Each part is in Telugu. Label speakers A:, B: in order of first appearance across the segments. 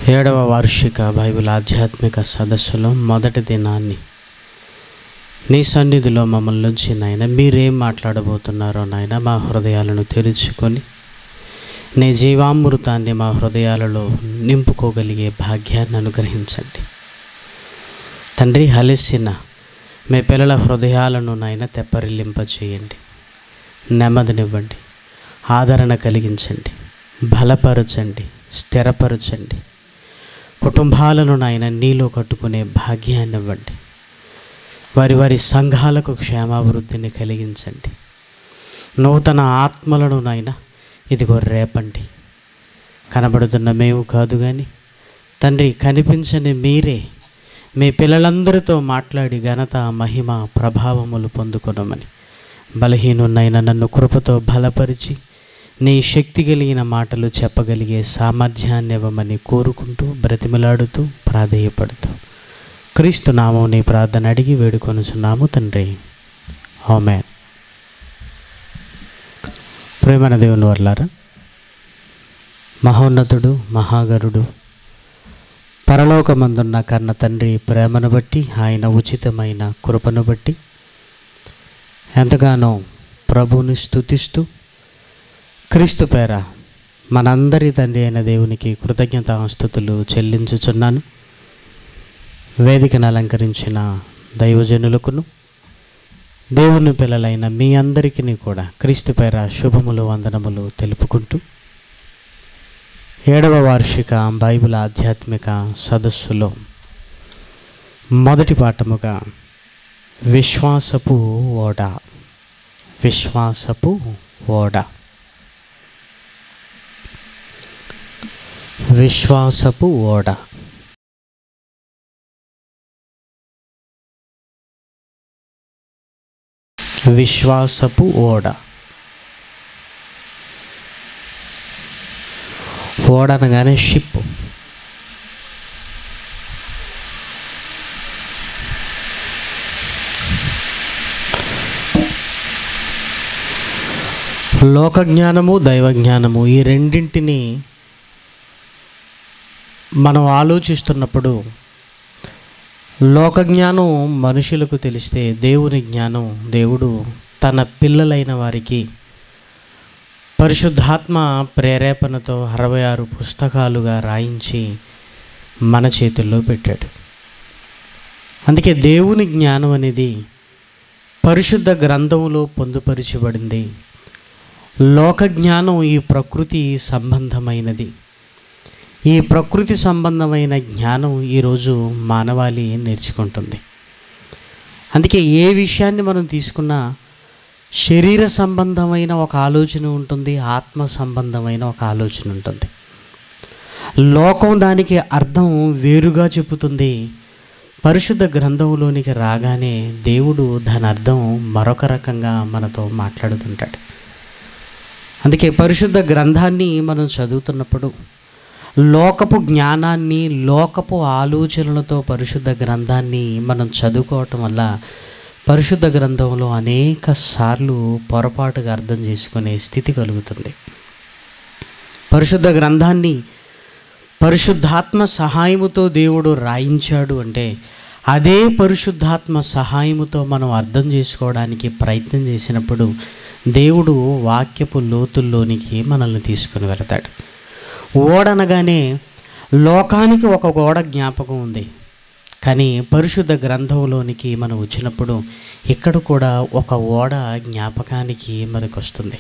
A: ఏడవ వార్షిక బైబిల్ ఆధ్యాత్మిక సదస్సులో మొదటి దినాన్ని నీ సన్నిధిలో మమ్మల్ని ఉంచి నాయన మీరేం మాట్లాడబోతున్నారో నాయన మా హృదయాలను తెరుచుకొని నీ జీవామృతాన్ని మా హృదయాలలో నింపుకోగలిగే భాగ్యాన్ని అనుగ్రహించండి తండ్రి హలసిన మీ పిల్లల హృదయాలను నాయన తెప్పరిల్లింపచేయండి నెమ్మదినివ్వండి ఆదరణ కలిగించండి బలపరచండి స్థిరపరచండి కుటుంబాలను నాయన నీలో కట్టుకునే భాగ్యాన్ని ఇవ్వండి వారి వారి సంఘాలకు క్షేమాభివృద్ధిని కలిగించండి నూతన ఆత్మలను నాయన ఇదిగో రేపండి కనబడుతున్న మేము కాదు కానీ తండ్రి కనిపించని మీరే మీ పిల్లలందరితో మాట్లాడి ఘనత మహిమ ప్రభావములు పొందుకునమని బలహీనున్నైన నన్ను కృపతో బలపరిచి నీ శక్తి కలిగిన మాటలు చెప్పగలిగే సామర్థ్యాన్ని ఇవ్వమని కోరుకుంటూ బ్రతిమలాడుతూ ప్రాధేయపడుతూ క్రీస్తు నామం నీ ప్రార్థన అడిగి వేడుకొనుచున్నాము తండ్రి ఆమె ప్రేమన దేవుని వర్లారా మహోన్నతుడు మహాగరుడు పరలోకమందున్న కన్న తండ్రి ప్రేమను బట్టి ఆయన ఉచితమైన కృపను బట్టి ఎంతగానో ప్రభుని స్తుతిస్తూ క్రీస్తు పేర మనందరి తండ్రి అయిన దేవునికి కృతజ్ఞతాస్తుతులు చెల్లించుచున్నాను వేదికను అలంకరించిన దైవజనులకును దేవుని పిల్లలైన మీ అందరికీ కూడా క్రీస్తు పేర శుభములు వందనములు తెలుపుకుంటూ ఏడవ వార్షిక బైబిల్ ఆధ్యాత్మిక సదస్సులో మొదటి పాఠముగా విశ్వాసపు ఓడ విశ్వాసపు ఓడ విశ్వాసపు ఓడ విశ్వాసపు ఓడ ఓడ అనగానే షిప్ లోక జ్ఞానము దైవ జ్ఞానము ఈ రెండింటిని మనం ఆలోచిస్తున్నప్పుడు లోక జ్ఞానం మనుషులకు తెలిస్తే దేవుని జ్ఞానం దేవుడు తన పిల్లలైన వారికి పరిశుద్ధాత్మ ప్రేరేపణతో అరవై ఆరు పుస్తకాలుగా రాయించి మన చేతుల్లో పెట్టాడు అందుకే దేవుని జ్ఞానం అనేది పరిశుద్ధ గ్రంథములో పొందుపరచబడింది లోక జ్ఞానం ఈ ప్రకృతి సంబంధమైనది ఈ ప్రకృతి సంబంధమైన జ్ఞానం ఈరోజు మానవాళి నేర్చుకుంటుంది అందుకే ఏ విషయాన్ని మనం తీసుకున్నా శరీర సంబంధమైన ఒక ఆలోచన ఉంటుంది ఆత్మ సంబంధమైన ఒక ఆలోచన ఉంటుంది లోకం దానికి అర్థం వేరుగా చెబుతుంది పరిశుద్ధ గ్రంథంలోనికి రాగానే దేవుడు దాని అర్థం మరొక రకంగా మనతో మాట్లాడుతుంటాడు అందుకే పరిశుద్ధ గ్రంథాన్ని మనం చదువుతున్నప్పుడు లోకపు జ్ఞానాన్ని లోకపు ఆలోచనలతో పరిశుద్ధ గ్రంథాన్ని మనం చదువుకోవటం వల్ల పరిశుద్ధ గ్రంథంలో అనేక సార్లు పొరపాటుగా అర్థం చేసుకునే స్థితి కలుగుతుంది పరిశుద్ధ గ్రంథాన్ని పరిశుద్ధాత్మ సహాయముతో దేవుడు రాయించాడు అంటే అదే పరిశుద్ధాత్మ సహాయముతో మనం అర్థం చేసుకోవడానికి ప్రయత్నం చేసినప్పుడు దేవుడు వాక్యపు లోతుల్లోనికి మనల్ని తీసుకుని వెళతాడు ఓడనగానే లోకానికి ఒక ఓడ జ్ఞాపకం ఉంది కానీ పరిశుద్ధ గ్రంథంలోనికి మనం వచ్చినప్పుడు ఇక్కడ కూడా ఒక ఓడ జ్ఞాపకానికి మనకు వస్తుంది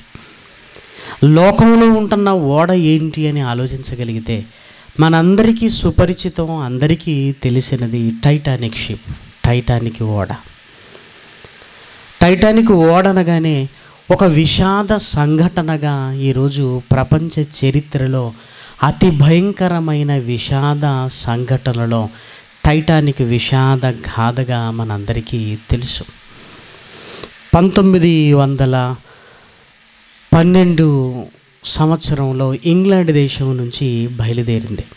A: లోకంలో ఉంటున్న ఓడ ఏంటి అని ఆలోచించగలిగితే మనందరికీ సుపరిచితం అందరికీ తెలిసినది టైటానిక్ షిప్ టైటానిక్ ఓడ టైటానిక్ ఓడ అనగానే ఒక విషాద సంఘటనగా ఈరోజు ప్రపంచ చరిత్రలో అతి భయంకరమైన విషాద సంఘటనలో టైటానిక్ విషాద గాథగా మనందరికీ తెలుసు పంతొమ్మిది వందల పన్నెండు సంవత్సరంలో ఇంగ్లాండ్ దేశం నుంచి బయలుదేరింది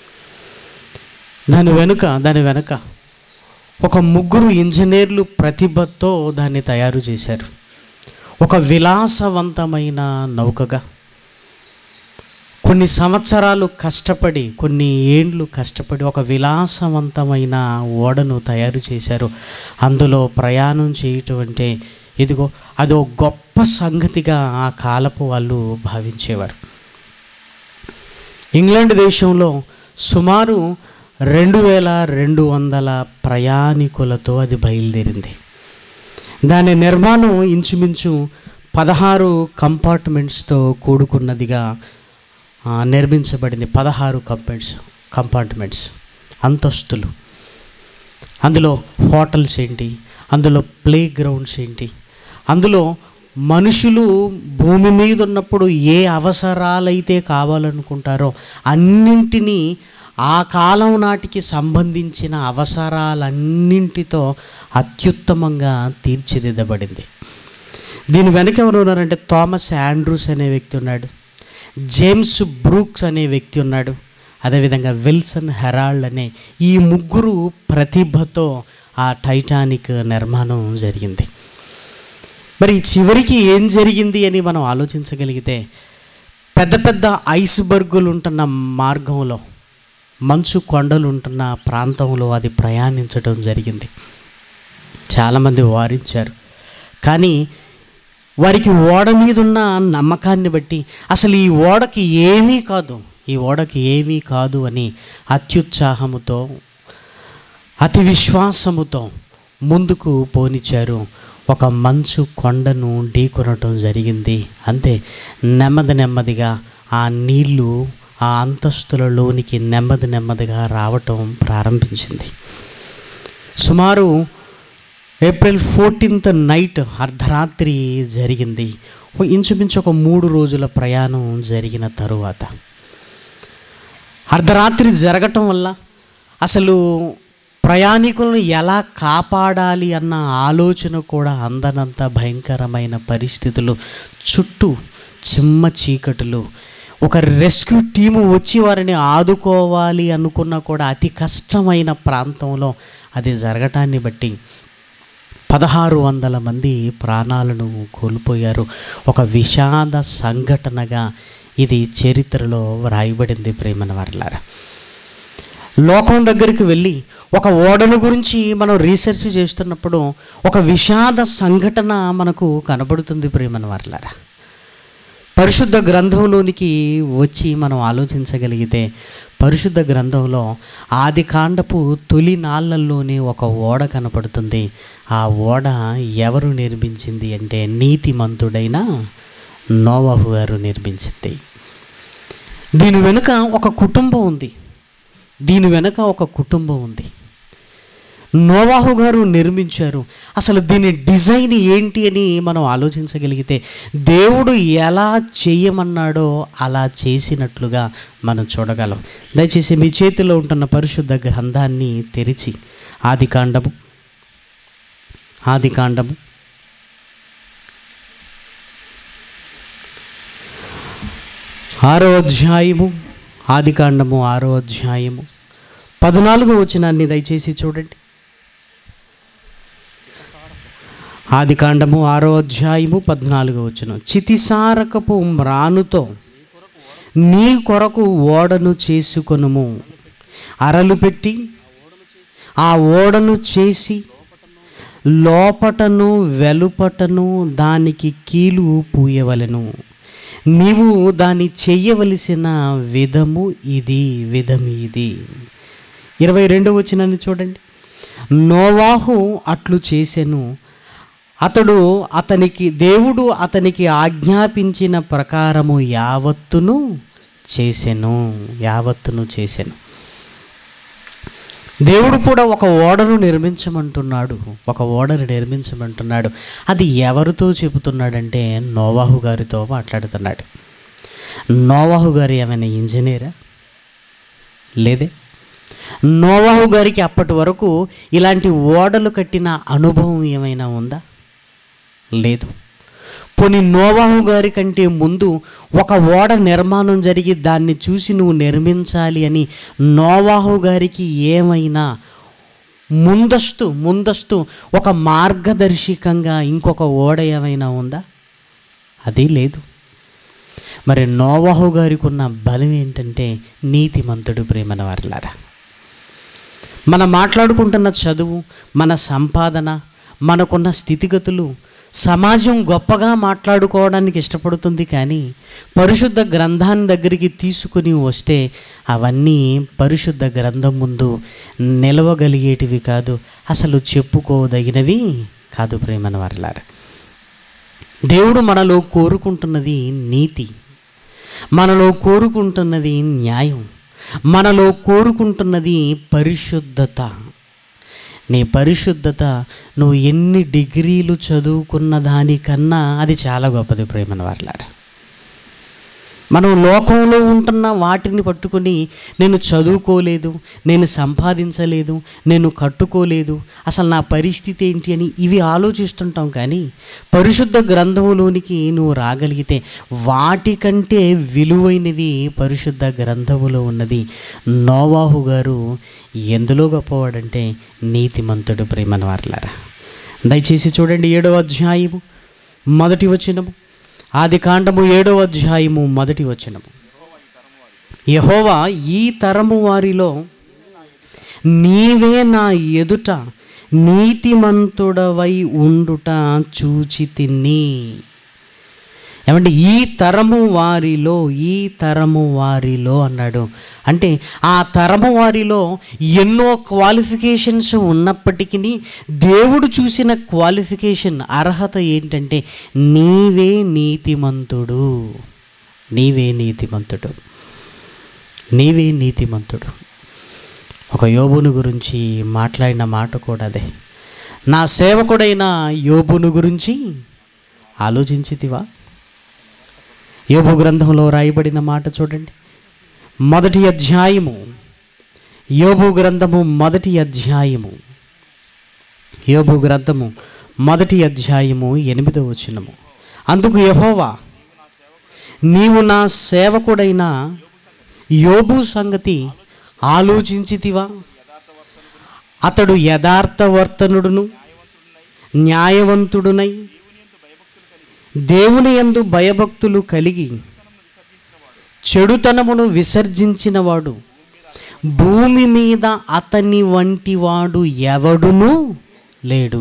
A: దాని వెనుక దాని వెనుక ఒక ముగ్గురు ఇంజనీర్లు ప్రతిభతో దాన్ని తయారు చేశారు ఒక విలాసవంతమైన నౌకగా కొన్ని సంవత్సరాలు కష్టపడి కొన్ని ఏండ్లు కష్టపడి ఒక విలాసవంతమైన ఓడను తయారు చేశారు అందులో ప్రయాణం చేయటం అంటే ఇదిగో అదో గొప్ప సంగతిగా ఆ కాలపు వాళ్ళు భావించేవారు ఇంగ్లాండ్ దేశంలో సుమారు రెండు వేల రెండు వందల ప్రయాణికులతో అది బయలుదేరింది దాని నిర్మాణం ఇంచుమించు పదహారు కంపార్ట్మెంట్స్తో కూడుకున్నదిగా ఆ, నిర్మించబడింది పదహారు కంపార్ట్మెంట్స్ కంపార్ట్మెంట్స్ అంతస్తులు అందులో హోటల్స్ ఏంటి అందులో ప్లే గ్రౌండ్స్ ఏంటి అందులో మనుషులు భూమి మీద ఉన్నప్పుడు ఏ అవసరాలైతే కావాలనుకుంటారో అన్నింటినీ ఆ కాలం నాటికి సంబంధించిన అవసరాలన్నింటితో అత్యుత్తమంగా తీర్చిదిద్దబడింది దీని వెనక ఎవరు ఉన్నారంటే థామస్ ఆండ్రూస్ అనే వ్యక్తి ఉన్నాడు జేమ్స్ బ్రూక్స్ అనే వ్యక్తి ఉన్నాడు అదేవిధంగా విల్సన్ హెరాల్డ్ అనే ఈ ముగ్గురు ప్రతిభతో ఆ టైటానిక్ నిర్మాణం జరిగింది మరి చివరికి ఏం జరిగింది అని మనం ఆలోచించగలిగితే పెద్ద పెద్ద ఐస్బర్గులు ఉంటున్న మార్గంలో మంచు కొండలు ఉంటున్న ప్రాంతంలో అది ప్రయాణించడం జరిగింది చాలామంది వారించారు కానీ వారికి ఓడ మీద ఉన్న నమ్మకాన్ని బట్టి అసలు ఈ ఓడకి ఏమీ కాదు ఈ ఓడకి ఏమీ కాదు అని అత్యుత్సాహముతో అతి విశ్వాసముతో ముందుకు పోనిచ్చారు ఒక మంచు కొండను ఢీకొనటం జరిగింది అంతే నెమ్మది నెమ్మదిగా ఆ నీళ్లు ఆ అంతస్తులలోనికి నెమ్మది నెమ్మదిగా రావటం ప్రారంభించింది సుమారు ఏప్రిల్ ఫోర్టీన్త్ నైట్ అర్ధరాత్రి జరిగింది ఓ ఇంచుమించు ఒక మూడు రోజుల ప్రయాణం జరిగిన తరువాత అర్ధరాత్రి జరగటం వల్ల అసలు ప్రయాణికులను ఎలా కాపాడాలి అన్న ఆలోచన కూడా అందనంత భయంకరమైన పరిస్థితులు చుట్టూ చిమ్మ చీకటులు ఒక రెస్క్యూ టీము వచ్చి వారిని ఆదుకోవాలి అనుకున్న కూడా అతి కష్టమైన ప్రాంతంలో అది జరగటాన్ని బట్టి పదహారు వందల మంది ప్రాణాలను కోల్పోయారు ఒక విషాద సంఘటనగా ఇది చరిత్రలో వ్రాయబడింది ప్రేమన వర్లారా లోకం దగ్గరికి వెళ్ళి ఒక ఓడను గురించి మనం రీసెర్చ్ చేస్తున్నప్పుడు ఒక విషాద సంఘటన మనకు కనబడుతుంది ప్రేమన వర్లారా పరిశుద్ధ గ్రంథంలోనికి వచ్చి మనం ఆలోచించగలిగితే పరిశుద్ధ గ్రంథంలో ఆది కాండపు తొలి నాళ్ళల్లోనే ఒక ఓడ కనపడుతుంది ఆ ఓడ ఎవరు నిర్మించింది అంటే నీతిమంతుడైన నోవాహు గారు నిర్మించింది దీని వెనుక ఒక కుటుంబం ఉంది దీని వెనుక ఒక కుటుంబం ఉంది నోవాహు గారు నిర్మించారు అసలు దీని డిజైన్ ఏంటి అని మనం ఆలోచించగలిగితే దేవుడు ఎలా చేయమన్నాడో అలా చేసినట్లుగా మనం చూడగలం దయచేసి మీ చేతిలో ఉంటున్న పరిశుద్ధ గ్రంథాన్ని తెరిచి ఆది కాండము ఆది కాండము ఆరో అధ్యాయము ఆది కాండము ఆరో అధ్యాయము పద్నాలుగో వచనాన్ని దయచేసి చూడండి ఆది కాండము ఆరో అధ్యాయము పద్నాలుగో వచనం చితిసారకపు మ్రానుతో నీ కొరకు ఓడను చేసుకొనుము అరలు పెట్టి ఆ ఓడను చేసి లోపటను వెలుపటను దానికి కీలు పూయవలెను నీవు దాన్ని చెయ్యవలసిన విధము ఇది విధం ఇది ఇరవై రెండవ వచనాన్ని చూడండి నోవాహు అట్లు చేసెను అతడు అతనికి దేవుడు అతనికి ఆజ్ఞాపించిన ప్రకారము యావత్తును చేసెను యావత్తును చేసెను దేవుడు కూడా ఒక ఓడను నిర్మించమంటున్నాడు ఒక ఓడను నిర్మించమంటున్నాడు అది ఎవరితో చెబుతున్నాడంటే నోవాహు గారితో మాట్లాడుతున్నాడు నోవాహు గారు ఏమైనా ఇంజనీరా లేదే నోవాహు గారికి అప్పటి వరకు ఇలాంటి ఓడలు కట్టిన అనుభవం ఏమైనా ఉందా లేదు పోనీ నోవాహు గారి కంటే ముందు ఒక ఓడ నిర్మాణం జరిగి దాన్ని చూసి నువ్వు నిర్మించాలి అని నోవాహు గారికి ఏమైనా ముందస్తు ముందస్తు ఒక మార్గదర్శకంగా ఇంకొక ఓడ ఏమైనా ఉందా అది లేదు మరి నోవాహు గారికి ఉన్న బలం ఏంటంటే నీతిమంతుడు ప్రేమన వారిలారా మనం మాట్లాడుకుంటున్న చదువు మన సంపాదన మనకున్న స్థితిగతులు సమాజం గొప్పగా మాట్లాడుకోవడానికి ఇష్టపడుతుంది కానీ పరిశుద్ధ గ్రంథాన్ని దగ్గరికి తీసుకుని వస్తే అవన్నీ పరిశుద్ధ గ్రంథం ముందు నిలవగలిగేటివి కాదు అసలు చెప్పుకోదగినవి కాదు ప్రేమన వారిలారా దేవుడు మనలో కోరుకుంటున్నది నీతి మనలో కోరుకుంటున్నది న్యాయం మనలో కోరుకుంటున్నది పరిశుద్ధత నీ పరిశుద్ధత నువ్వు ఎన్ని డిగ్రీలు చదువుకున్న దానికన్నా అది చాలా గొప్పది ప్రేమన వారిలారా మనం లోకంలో ఉంటున్న వాటిని పట్టుకొని నేను చదువుకోలేదు నేను సంపాదించలేదు నేను కట్టుకోలేదు అసలు నా పరిస్థితి ఏంటి అని ఇవి ఆలోచిస్తుంటాం కానీ పరిశుద్ధ గ్రంథములోనికి నువ్వు రాగలిగితే వాటికంటే విలువైనవి పరిశుద్ధ గ్రంథములో ఉన్నది నోవాహు గారు ఎందులో గొప్పవాడంటే నీతిమంతుడు ప్రేమన వారలారా దయచేసి చూడండి ఏడవ అధ్యాయము మొదటి వచనము ఆది కాండము ఏడవ అధ్యాయము మొదటి వచనము యహోవా ఈ తరము వారిలో నీవే నా ఎదుట నీతిమంతుడవై ఉండుట చూచి తిని ఏమంటే ఈ తరము వారిలో ఈ తరము వారిలో అన్నాడు అంటే ఆ తరము వారిలో ఎన్నో క్వాలిఫికేషన్స్ ఉన్నప్పటికీ దేవుడు చూసిన క్వాలిఫికేషన్ అర్హత ఏంటంటే నీవే నీతిమంతుడు నీవే నీతిమంతుడు నీవే నీతిమంతుడు ఒక యోబును గురించి మాట్లాడిన మాట కూడా అదే నా సేవకుడైన యోబును గురించి ఆలోచించితివా యోబు గ్రంథంలో రాయబడిన మాట చూడండి మొదటి అధ్యాయము యోబు గ్రంథము మొదటి అధ్యాయము యోబు గ్రంథము మొదటి అధ్యాయము ఎనిమిదవ వచనము అందుకు యహోవా నీవు నా సేవకుడైన యోబు సంగతి ఆలోచించితివా అతడు యథార్థవర్తనుడును న్యాయవంతుడునై దేవుని యందు భయభక్తులు కలిగి చెడుతనమును విసర్జించినవాడు భూమి మీద అతని వంటి వాడు ఎవడును లేడు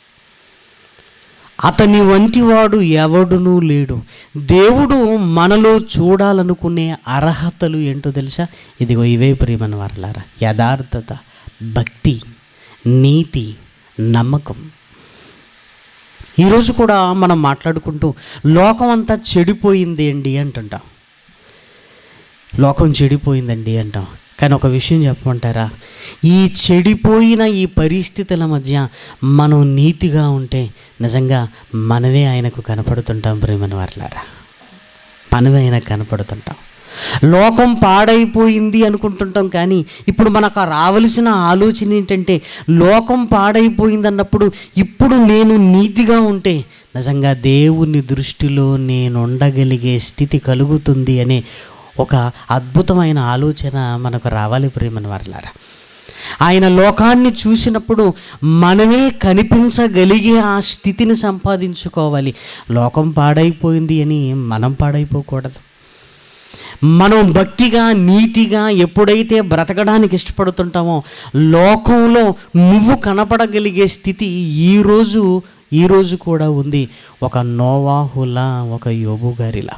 A: అతని వంటి వాడు ఎవడునూ లేడు దేవుడు మనలో చూడాలనుకునే అర్హతలు ఏంటో తెలుసా ఇదిగో ఇవే ప్రియమని వారలారా యథార్థత భక్తి నీతి నమ్మకం ఈరోజు కూడా మనం మాట్లాడుకుంటూ లోకం అంతా చెడిపోయింది అండి అంటుంటాం లోకం చెడిపోయిందండి అంటాం కానీ ఒక విషయం చెప్పమంటారా ఈ చెడిపోయిన ఈ పరిస్థితుల మధ్య మనం నీతిగా ఉంటే నిజంగా మనమే ఆయనకు కనపడుతుంటాం ప్రేమని వారిలారా మనమే ఆయనకు కనపడుతుంటాం లోకం పాడైపోయింది అనుకుంటుంటాం కానీ ఇప్పుడు మనకు ఆ రావలసిన ఆలోచన ఏంటంటే లోకం పాడైపోయింది అన్నప్పుడు ఇప్పుడు నేను నీతిగా ఉంటే నిజంగా దేవుని దృష్టిలో నేను ఉండగలిగే స్థితి కలుగుతుంది అనే ఒక అద్భుతమైన ఆలోచన మనకు రావాలి ప్రేమని వారలారా ఆయన లోకాన్ని చూసినప్పుడు మనమే కనిపించగలిగే ఆ స్థితిని సంపాదించుకోవాలి లోకం పాడైపోయింది అని మనం పాడైపోకూడదు మనం భక్తిగా నీతిగా ఎప్పుడైతే బ్రతకడానికి ఇష్టపడుతుంటామో లోకంలో నువ్వు కనపడగలిగే స్థితి ఈరోజు ఈరోజు కూడా ఉంది ఒక నోవాహులా ఒక యోబు గారిలా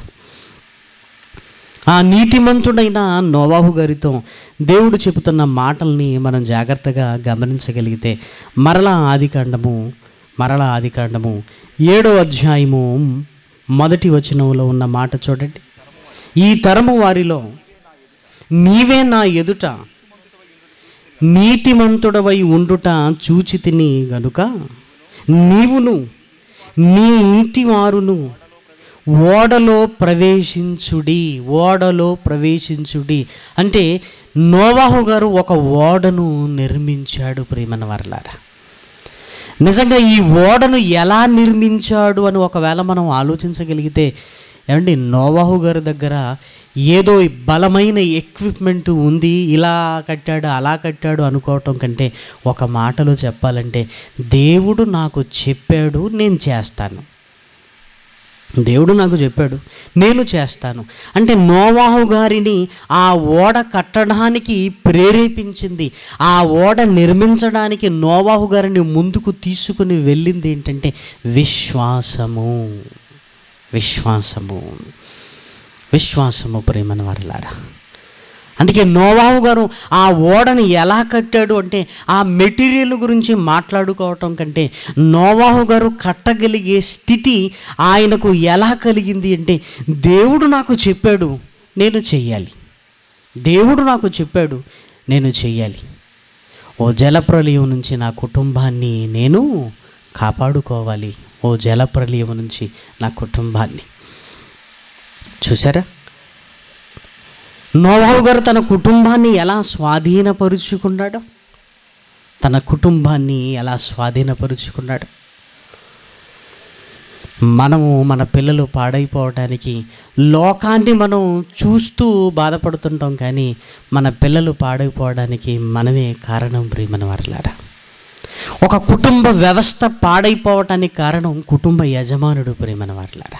A: ఆ నీతిమంతుడైన నోవాహు గారితో దేవుడు చెబుతున్న మాటల్ని మనం జాగ్రత్తగా గమనించగలిగితే మరలా ఆదికాండము మరలా ఆదికాండము ఏడో అధ్యాయము మొదటి వచనంలో ఉన్న మాట చూడండి ఈ తరము వారిలో నీవే నా ఎదుట నీతిమంతుడవై ఉండుట చూచి తిని గనుక నీవును నీ ఇంటి వారును ఓడలో ప్రవేశించుడి ఓడలో ప్రవేశించుడి అంటే నోవాహు గారు ఒక ఓడను నిర్మించాడు ప్రేమన వర్లారా నిజంగా ఈ ఓడను ఎలా నిర్మించాడు అని ఒకవేళ మనం ఆలోచించగలిగితే ఏమండి నోవాహు గారి దగ్గర ఏదో బలమైన ఎక్విప్మెంట్ ఉంది ఇలా కట్టాడు అలా కట్టాడు అనుకోవటం కంటే ఒక మాటలో చెప్పాలంటే దేవుడు నాకు చెప్పాడు నేను చేస్తాను దేవుడు నాకు చెప్పాడు నేను చేస్తాను అంటే నోవాహు గారిని ఆ ఓడ కట్టడానికి ప్రేరేపించింది ఆ ఓడ నిర్మించడానికి నోవాహు గారిని ముందుకు తీసుకుని వెళ్ళింది ఏంటంటే విశ్వాసము విశ్వాసము విశ్వాసము ప్రేమను వారలారా అందుకే నోవాహు గారు ఆ ఓడని ఎలా కట్టాడు అంటే ఆ మెటీరియల్ గురించి మాట్లాడుకోవటం కంటే నోవాహు గారు కట్టగలిగే స్థితి ఆయనకు ఎలా కలిగింది అంటే దేవుడు నాకు చెప్పాడు నేను చెయ్యాలి దేవుడు నాకు చెప్పాడు నేను చెయ్యాలి ఓ జలప్రలయం నుంచి నా కుటుంబాన్ని నేను కాపాడుకోవాలి ఓ జలప్రలయం నుంచి నా కుటుంబాన్ని చూసారా నోవాహు గారు తన కుటుంబాన్ని ఎలా స్వాధీనపరుచుకున్నాడో తన కుటుంబాన్ని ఎలా స్వాధీనపరుచుకున్నాడు మనము మన పిల్లలు పాడైపోవడానికి లోకాన్ని మనం చూస్తూ బాధపడుతుంటాం కానీ మన పిల్లలు పాడైపోవడానికి మనమే కారణం ప్రియమన వారలారా ఒక కుటుంబ వ్యవస్థ పాడైపోవటానికి కారణం కుటుంబ యజమానుడు ప్రేమన వారలారా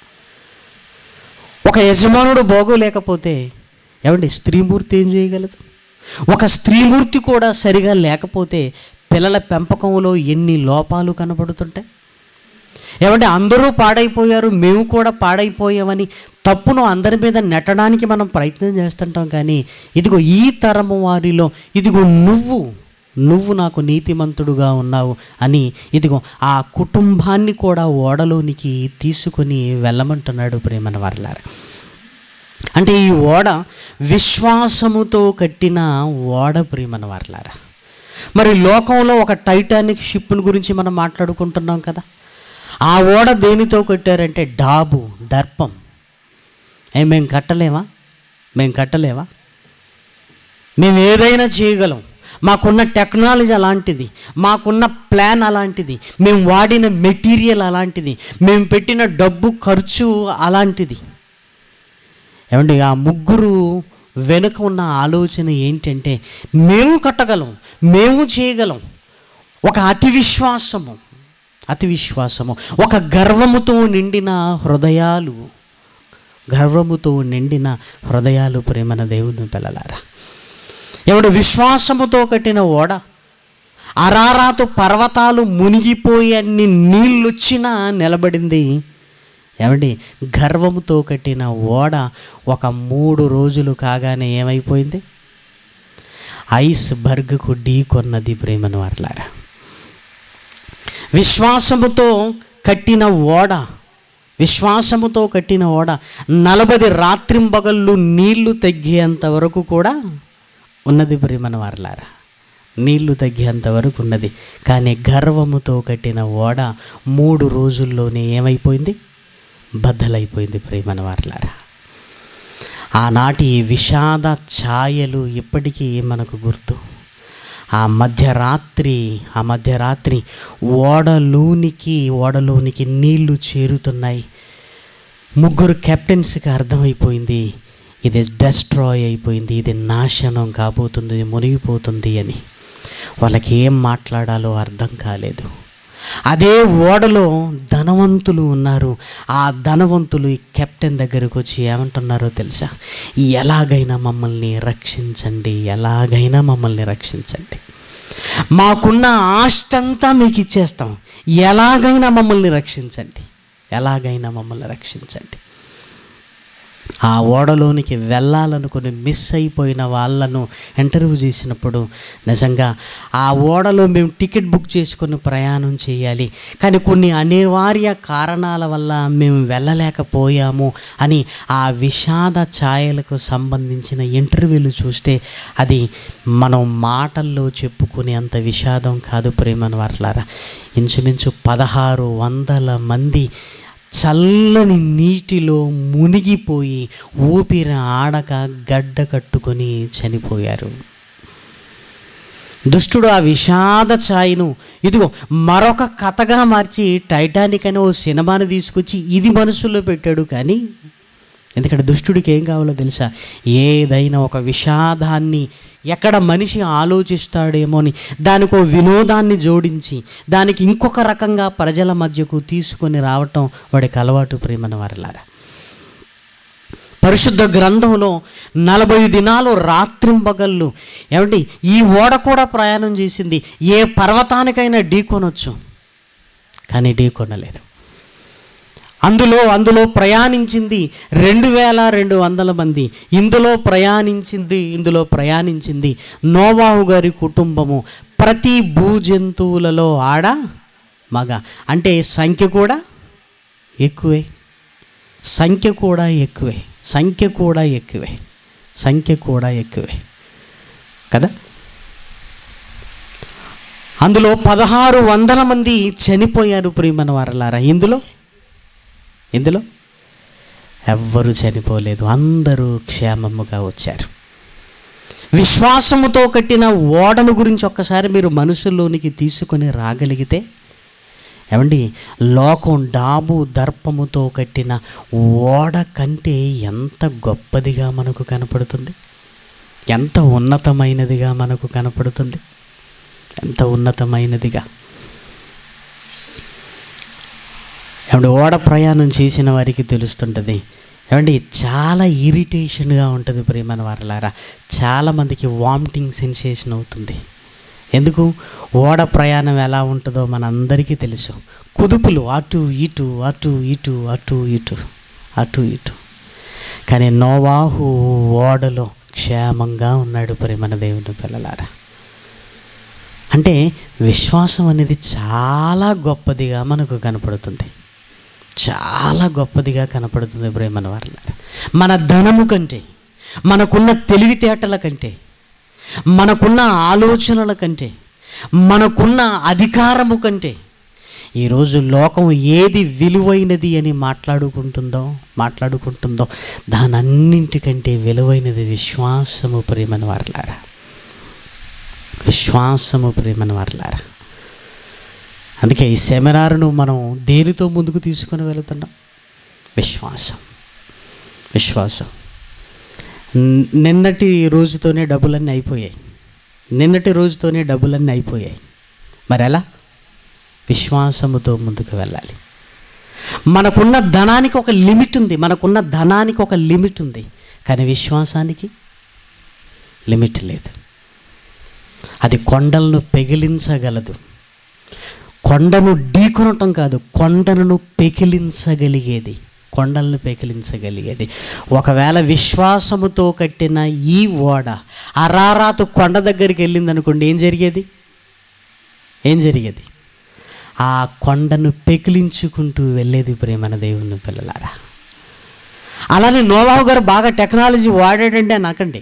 A: ఒక యజమానుడు బాగోలేకపోతే ఏమండి స్త్రీమూర్తి ఏం చేయగలదు ఒక స్త్రీమూర్తి కూడా సరిగా లేకపోతే పిల్లల పెంపకంలో ఎన్ని లోపాలు కనబడుతుంటాయి ఏమంటే అందరూ పాడైపోయారు మేము కూడా పాడైపోయామని తప్పును అందరి మీద నెట్టడానికి మనం ప్రయత్నం చేస్తుంటాం కానీ ఇదిగో ఈ తరము వారిలో ఇదిగో నువ్వు నువ్వు నాకు నీతిమంతుడుగా ఉన్నావు అని ఇదిగో ఆ కుటుంబాన్ని కూడా ఓడలోనికి తీసుకొని వెళ్ళమంటున్నాడు ప్రేమన వారలారా అంటే ఈ ఓడ విశ్వాసముతో కట్టిన ఓడ ప్రేమన వారలారా మరి లోకంలో ఒక టైటానిక్ షిప్ను గురించి మనం మాట్లాడుకుంటున్నాం కదా ఆ ఓడ దేనితో కట్టారంటే డాబు దర్పం ఏ మేము కట్టలేమా మేము కట్టలేవా మేము ఏదైనా చేయగలం మాకున్న టెక్నాలజీ అలాంటిది మాకున్న ప్లాన్ అలాంటిది మేము వాడిన మెటీరియల్ అలాంటిది మేము పెట్టిన డబ్బు ఖర్చు అలాంటిది ఏమండి ఆ ముగ్గురు వెనుక ఉన్న ఆలోచన ఏంటంటే మేము కట్టగలం మేము చేయగలం ఒక అతి విశ్వాసము అతి విశ్వాసము ఒక గర్వముతో నిండిన హృదయాలు గర్వముతో నిండిన హృదయాలు ప్రేమన దేవుని పిల్లలారా ఎవడు విశ్వాసముతో కట్టిన ఓడ అరారాతు పర్వతాలు మునిగిపోయి అన్ని నీళ్ళొచ్చినా నిలబడింది ఏమండి గర్వముతో కట్టిన ఓడ ఒక మూడు రోజులు కాగానే ఏమైపోయింది ఐస్ బర్గ్కు ఢీ కొన్నది ప్రేమను వర్లారా విశ్వాసముతో కట్టిన ఓడ విశ్వాసముతో కట్టిన ఓడ నలభై రాత్రింబగళ్ళు నీళ్లు తగ్గేంత వరకు కూడా ఉన్నది ప్రేమన వారలారా నీళ్లు తగ్గేంత వరకు ఉన్నది కానీ గర్వముతో కట్టిన ఓడ మూడు రోజుల్లోనే ఏమైపోయింది బద్దలైపోయింది ప్రేమన వారలారా ఆనాటి విషాద ఛాయలు ఇప్పటికీ మనకు గుర్తు ఆ మధ్యరాత్రి ఆ మధ్యరాత్రి ఓడలోనికి ఓడలోనికి నీళ్లు చేరుతున్నాయి ముగ్గురు కెప్టెన్స్కి అర్థమైపోయింది ఇది డెస్ట్రాయ్ అయిపోయింది ఇది నాశనం కాబోతుంది ఇది మునిగిపోతుంది అని వాళ్ళకి ఏం మాట్లాడాలో అర్థం కాలేదు అదే ఓడలో ధనవంతులు ఉన్నారు ఆ ధనవంతులు ఈ కెప్టెన్ దగ్గరకు వచ్చి ఏమంటున్నారో తెలుసా ఎలాగైనా మమ్మల్ని రక్షించండి ఎలాగైనా మమ్మల్ని రక్షించండి మాకున్న ఆస్తంతా మీకు ఇచ్చేస్తాం ఎలాగైనా మమ్మల్ని రక్షించండి ఎలాగైనా మమ్మల్ని రక్షించండి ఆ ఓడలోనికి వెళ్ళాలనుకుని మిస్ అయిపోయిన వాళ్ళను ఇంటర్వ్యూ చేసినప్పుడు నిజంగా ఆ ఓడలో మేము టికెట్ బుక్ చేసుకొని ప్రయాణం చేయాలి కానీ కొన్ని అనివార్య కారణాల వల్ల మేము వెళ్ళలేకపోయాము అని ఆ విషాద ఛాయలకు సంబంధించిన ఇంటర్వ్యూలు చూస్తే అది మనం మాటల్లో చెప్పుకునే అంత విషాదం కాదు ప్రేమను వర్లారా ఇంచుమించు పదహారు వందల మంది చల్లని నీటిలో మునిగిపోయి ఊపిరి ఆడక గడ్డ కట్టుకొని చనిపోయారు దుష్టుడు ఆ విషాద ఛాయను ఇదిగో మరొక కథగా మార్చి టైటానిక్ అనే ఓ సినిమాని తీసుకొచ్చి ఇది మనసులో పెట్టాడు కానీ ఎందుకంటే దుష్టుడికి ఏం కావాలో తెలుసా ఏదైనా ఒక విషాదాన్ని ఎక్కడ మనిషి ఆలోచిస్తాడేమో అని దానికో వినోదాన్ని జోడించి దానికి ఇంకొక రకంగా ప్రజల మధ్యకు తీసుకొని రావటం వాడికి అలవాటు ప్రేమన వారిలారా పరిశుద్ధ గ్రంథంలో నలభై దినాలు రాత్రింబగళ్ళు ఏమండి ఈ ఓడ కూడా ప్రయాణం చేసింది ఏ పర్వతానికైనా ఢీకొనొచ్చు కానీ ఢీకొనలేదు అందులో అందులో ప్రయాణించింది రెండు వేల రెండు వందల మంది ఇందులో ప్రయాణించింది ఇందులో ప్రయాణించింది నోవాహు గారి కుటుంబము ప్రతి భూజంతువులలో ఆడ మగ అంటే సంఖ్య కూడా ఎక్కువే సంఖ్య కూడా ఎక్కువే సంఖ్య కూడా ఎక్కువే సంఖ్య కూడా ఎక్కువే కదా అందులో పదహారు వందల మంది చనిపోయారు ప్రియమన వారలారా ఇందులో ఇందులో ఎవ్వరు చనిపోలేదు అందరూ క్షేమముగా వచ్చారు విశ్వాసముతో కట్టిన ఓడను గురించి ఒక్కసారి మీరు మనసులోనికి తీసుకొని రాగలిగితే ఏమండి లోకం డాబు దర్పముతో కట్టిన ఓడ కంటే ఎంత గొప్పదిగా మనకు కనపడుతుంది ఎంత ఉన్నతమైనదిగా మనకు కనపడుతుంది ఎంత ఉన్నతమైనదిగా ఏమండి ఓడ ప్రయాణం చేసిన వారికి తెలుస్తుంటుంది ఏమండి చాలా ఇరిటేషన్గా ఉంటుంది ప్రేమన వారలారా చాలామందికి వామిటింగ్ సెన్సేషన్ అవుతుంది ఎందుకు ఓడ ప్రయాణం ఎలా ఉంటుందో మనందరికీ తెలుసు కుదుపులు అటు ఇటు అటు ఇటు అటు ఇటు అటు ఇటు కానీ నోవాహు ఓడలో క్షేమంగా ఉన్నాడు ప్రేమన దేవుని పిల్లలారా అంటే విశ్వాసం అనేది చాలా గొప్పదిగా మనకు కనపడుతుంది చాలా గొప్పదిగా కనపడుతుంది ప్రేమన వారలారా మన ధనము కంటే మనకున్న తెలివితేటల కంటే మనకున్న ఆలోచనల కంటే మనకున్న అధికారము కంటే ఈరోజు లోకం ఏది విలువైనది అని మాట్లాడుకుంటుందో మాట్లాడుకుంటుందో దానన్నింటికంటే విలువైనది విశ్వాసము ప్రేమన వారలారా విశ్వాసము ప్రేమన వారలారా అందుకే ఈ సెమినార్ను మనం దేనితో ముందుకు తీసుకొని వెళుతున్నాం విశ్వాసం విశ్వాసం న్- నిన్నటి రోజుతోనే డబ్బులన్నీ అయిపోయాయి నిన్నటి రోజుతోనే డబ్బులన్నీ అయిపోయాయి మరి ఎలా విశ్వాసముతో ముందుకు వెళ్ళాలి మనకున్న ధనానికి ఒక లిమిట్ ఉంది మనకున్న ధనానికి ఒక లిమిట్ ఉంది కానీ విశ్వాసానికి లిమిట్ లేదు అది కొండలను పెగిలించగలదు కొండను ఢీకొనటం కాదు కొండలను పెకిలించగలిగేది కొండలను పెకిలించగలిగేది ఒకవేళ విశ్వాసముతో కట్టిన ఈ ఓడ అరారాతు కొండ దగ్గరికి వెళ్ళింది అనుకోండి ఏం జరిగేది ఏం జరిగేది ఆ కొండను పెకిలించుకుంటూ వెళ్ళేది ప్రేమన దేవుని పిల్లలారా అలానే నోవాహు గారు బాగా టెక్నాలజీ వాడాడండి అని అనకండి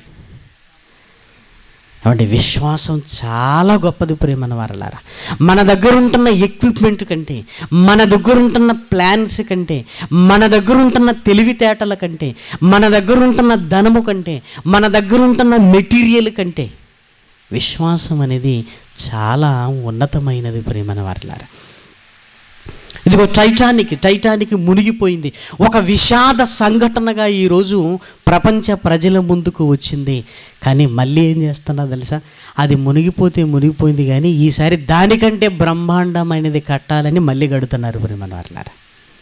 A: ఏమంటే విశ్వాసం చాలా గొప్పది ప్రేమన వారలారా మన దగ్గర ఉంటున్న ఎక్విప్మెంట్ కంటే మన దగ్గర ఉంటున్న ప్లాన్స్ కంటే మన దగ్గర ఉంటున్న తెలివితేటల కంటే మన దగ్గర ఉంటున్న ధనము కంటే మన దగ్గర ఉంటున్న మెటీరియల్ కంటే విశ్వాసం అనేది చాలా ఉన్నతమైనది ప్రేమన వారలారా ఇదిగో టైటానిక్ టైటానిక్ మునిగిపోయింది ఒక విషాద సంఘటనగా ఈరోజు ప్రపంచ ప్రజల ముందుకు వచ్చింది కానీ మళ్ళీ ఏం చేస్తున్నా తెలుసా అది మునిగిపోతే మునిగిపోయింది కానీ ఈసారి దానికంటే బ్రహ్మాండమైనది కట్టాలని మళ్ళీ కడుతున్నారు ప్రేమన వాళ్ళారా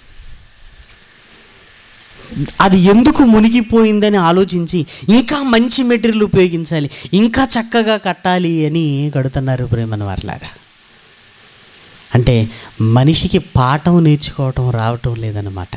A: అది ఎందుకు మునిగిపోయిందని ఆలోచించి ఇంకా మంచి మెటీరియల్ ఉపయోగించాలి ఇంకా చక్కగా కట్టాలి అని కడుతున్నారు ప్రేమన వాళ్ళారా అంటే మనిషికి పాఠం నేర్చుకోవటం రావటం లేదన్నమాట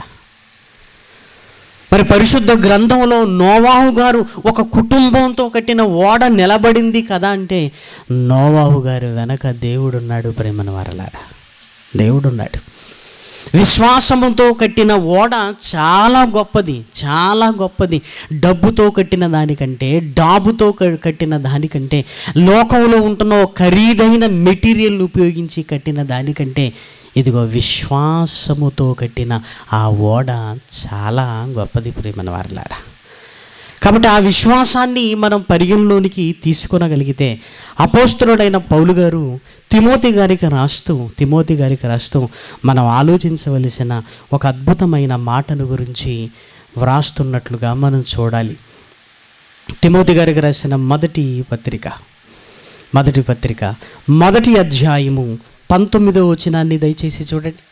A: మరి పరిశుద్ధ గ్రంథంలో నోవాహు గారు ఒక కుటుంబంతో కట్టిన ఓడ నిలబడింది కదా అంటే నోవాహు గారు వెనక దేవుడున్నాడు ప్రేమన వారలారా దేవుడున్నాడు విశ్వాసముతో కట్టిన ఓడ చాలా గొప్పది చాలా గొప్పది డబ్బుతో కట్టిన దానికంటే డాబుతో క- కట్టిన దానికంటే లోకంలో ఉంటున్న ఓ ఖరీదైన మెటీరియల్ని ఉపయోగించి కట్టిన దానికంటే ఇదిగో విశ్వాసముతో కట్టిన ఆ ఓడ చాలా గొప్పది ప్రేమన వారలారా కాబట్టి ఆ విశ్వాసాన్ని మనం పరిగణలోనికి తీసుకొనగలిగితే అపోస్తులుడైన పౌలు గారు తిమోతి గారికి రాస్తూ తిమోతి గారికి రాస్తూ మనం ఆలోచించవలసిన ఒక అద్భుతమైన మాటను గురించి వ్రాస్తున్నట్లుగా మనం చూడాలి తిమోతి గారికి రాసిన మొదటి పత్రిక మొదటి పత్రిక మొదటి అధ్యాయము పంతొమ్మిదో వచనాన్ని దయచేసి చూడండి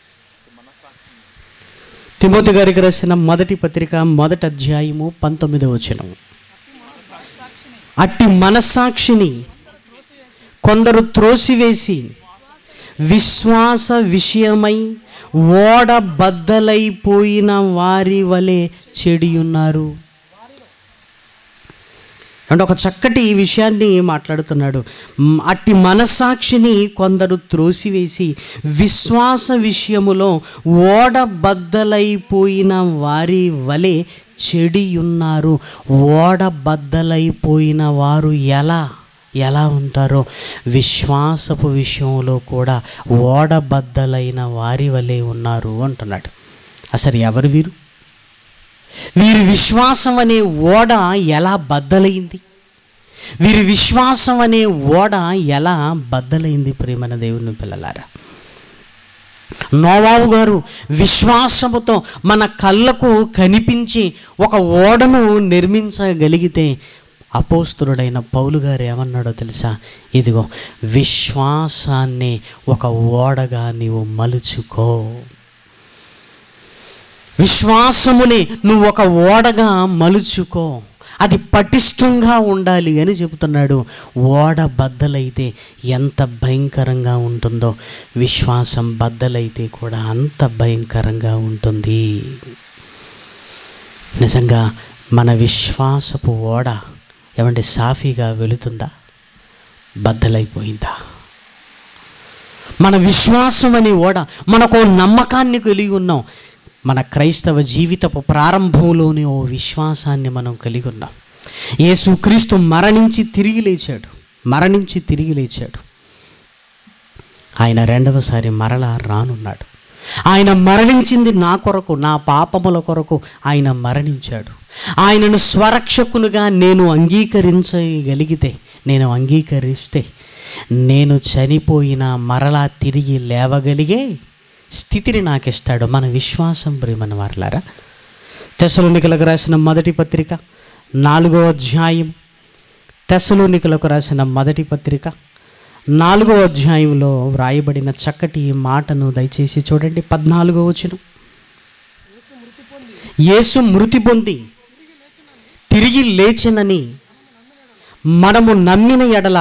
A: తిమోతి గారికి రాసిన మొదటి పత్రిక మొదటి అధ్యాయము పంతొమ్మిదో వచనం అట్టి మనస్సాక్షిని కొందరు త్రోసివేసి విశ్వాస విషయమై ఓడ బద్దలైపోయిన వారి వలె చెడియున్నారు అంటే ఒక చక్కటి విషయాన్ని మాట్లాడుతున్నాడు మ్, అట్టి మనసాక్షిని కొందరు త్రోసివేసి విశ్వాస విషయములో ఓడ బద్దలైపోయిన వారి వలె చెడి ఉన్నారు ఓడ బద్దలైపోయిన వారు ఎలా ఎలా ఉంటారో విశ్వాసపు విషయంలో కూడా ఓడ బద్దలైన వారి వలె ఉన్నారు అంటున్నాడు అసలు ఎవరు వీరు వీరి విశ్వాసం అనే ఓడ ఎలా బద్దలైంది వీరి విశ్వాసం అనే ఓడ ఎలా బద్దలైంది ప్రేమన దేవుని పిల్లలారా నోవాబు గారు విశ్వాసముతో మన కళ్ళకు కనిపించి ఒక ఓడను నిర్మించగలిగితే అపోస్తుడైన పౌలు గారు ఏమన్నాడో తెలుసా ఇదిగో విశ్వాసాన్ని ఒక ఓడగా నీవు మలుచుకో విశ్వాసముని నువ్వు ఒక ఓడగా మలుచుకో అది పటిష్టంగా ఉండాలి అని చెబుతున్నాడు ఓడ బద్దలైతే ఎంత భయంకరంగా ఉంటుందో విశ్వాసం బద్దలైతే కూడా అంత భయంకరంగా ఉంటుంది నిజంగా మన విశ్వాసపు ఓడ ఏమంటే సాఫీగా వెళుతుందా బద్దలైపోయిందా మన విశ్వాసం అనే ఓడ మనకు ఓ నమ్మకాన్ని కలిగి ఉన్నాం మన క్రైస్తవ జీవితపు ప్రారంభంలోనే ఓ విశ్వాసాన్ని మనం కలిగి ఉన్నాం యేసుక్రీస్తు మరణించి తిరిగి లేచాడు మరణించి తిరిగి లేచాడు ఆయన రెండవసారి మరలా రానున్నాడు ఆయన మరణించింది నా కొరకు నా పాపముల కొరకు ఆయన మరణించాడు ఆయనను స్వరక్షకునిగా నేను అంగీకరించగలిగితే నేను అంగీకరిస్తే నేను చనిపోయిన మరలా తిరిగి లేవగలిగే స్థితిని నాకు ఇస్తాడు మన విశ్వాసం ప్రేమన వారలారా తెసలోనికలకు రాసిన మొదటి పత్రిక నాలుగో అధ్యాయం తెసలోనికలకు రాసిన మొదటి పత్రిక నాలుగో అధ్యాయంలో వ్రాయబడిన చక్కటి మాటను దయచేసి చూడండి పద్నాలుగో వచనం యేసు మృతి పొంది తిరిగి లేచినని మనము నమ్మిన ఎడల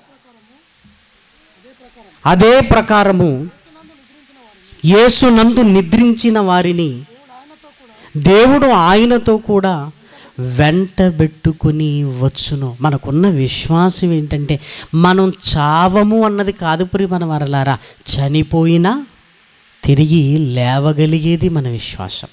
A: అదే ప్రకారము యేసునందు నిద్రించిన వారిని దేవుడు ఆయనతో కూడా వెంటబెట్టుకుని వచ్చును మనకున్న విశ్వాసం ఏంటంటే మనం చావము అన్నది కాదు పురి మన వరలారా చనిపోయినా తిరిగి లేవగలిగేది మన విశ్వాసం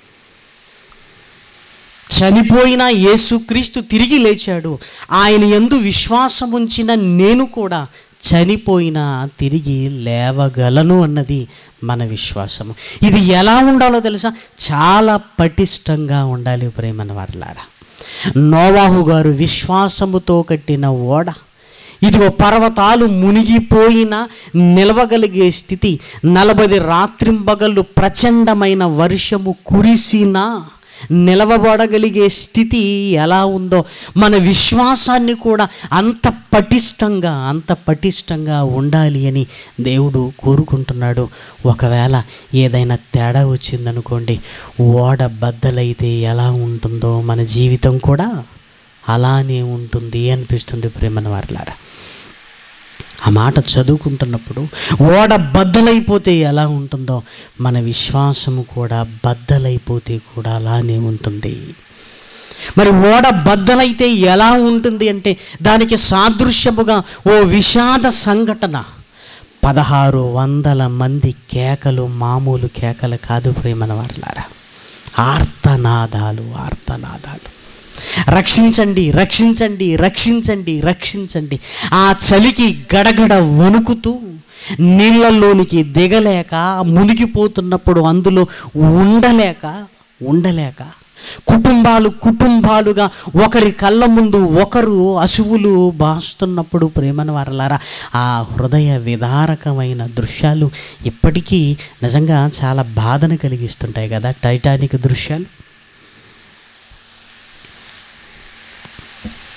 A: చనిపోయిన యేసుక్రీస్తు తిరిగి లేచాడు ఆయన ఎందు విశ్వాసం ఉంచిన నేను కూడా చనిపోయినా తిరిగి లేవగలను అన్నది మన విశ్వాసము ఇది ఎలా ఉండాలో తెలుసా చాలా పటిష్టంగా ఉండాలి ప్రేమన వారలారా నోవాహు గారు విశ్వాసముతో కట్టిన ఓడ ఇదిగో పర్వతాలు మునిగిపోయిన నిలవగలిగే స్థితి నలభై రాత్రింబగళ్ళు ప్రచండమైన వర్షము కురిసినా నిలవబడగలిగే స్థితి ఎలా ఉందో మన విశ్వాసాన్ని కూడా అంత పటిష్టంగా అంత పటిష్టంగా ఉండాలి అని దేవుడు కోరుకుంటున్నాడు ఒకవేళ ఏదైనా తేడా వచ్చిందనుకోండి ఓడ బద్దలైతే ఎలా ఉంటుందో మన జీవితం కూడా అలానే ఉంటుంది అనిపిస్తుంది ప్రేమన వారిలారా ఆ మాట చదువుకుంటున్నప్పుడు ఓడ బద్దలైపోతే ఎలా ఉంటుందో మన విశ్వాసము కూడా బద్దలైపోతే కూడా అలానే ఉంటుంది మరి ఓడ బద్దలైతే ఎలా ఉంటుంది అంటే దానికి సాదృశ్యముగా ఓ విషాద సంఘటన పదహారు వందల మంది కేకలు మామూలు కేకలు కాదు ప్రేమన వారలారా ఆర్తనాదాలు ఆర్తనాదాలు రక్షించండి రక్షించండి రక్షించండి రక్షించండి ఆ చలికి గడగడ వణుకుతూ నీళ్ళల్లోనికి దిగలేక మునిగిపోతున్నప్పుడు అందులో ఉండలేక ఉండలేక కుటుంబాలు కుటుంబాలుగా ఒకరి కళ్ళ ముందు ఒకరు అసువులు బాస్తున్నప్పుడు ప్రేమన వారలారా ఆ హృదయ విదారకమైన దృశ్యాలు ఇప్పటికీ నిజంగా చాలా బాధను కలిగిస్తుంటాయి కదా టైటానిక్ దృశ్యాలు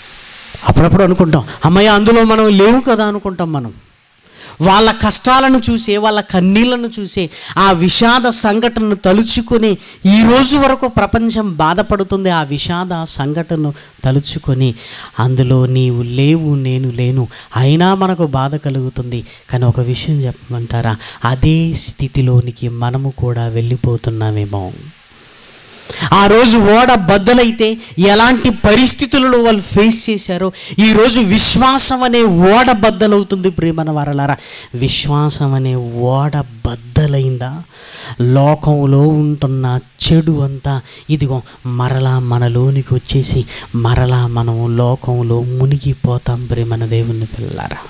A: అప్పుడప్పుడు అనుకుంటాం అమ్మయ్య అందులో మనం లేవు కదా అనుకుంటాం మనం వాళ్ళ కష్టాలను చూసే వాళ్ళ కన్నీళ్లను చూసే ఆ విషాద సంఘటనను తలుచుకొని ఈ రోజు వరకు ప్రపంచం బాధపడుతుంది ఆ విషాద సంఘటనను తలుచుకొని అందులో నీవు లేవు నేను లేను అయినా మనకు బాధ కలుగుతుంది కానీ ఒక విషయం చెప్పమంటారా అదే స్థితిలోనికి మనము కూడా వెళ్ళిపోతున్నామేమో ఆ రోజు ఓడ బద్దలైతే ఎలాంటి పరిస్థితులలో వాళ్ళు ఫేస్ చేశారో ఈరోజు విశ్వాసం అనే ఓడ బద్దలవుతుంది ప్రేమన వారలారా విశ్వాసం అనే ఓడ బద్దలైందా లోకంలో ఉంటున్న చెడు అంతా ఇదిగో మరలా మనలోనికి వచ్చేసి మరలా మనం లోకంలో మునిగిపోతాం ప్రేమన దేవుని పిల్లారా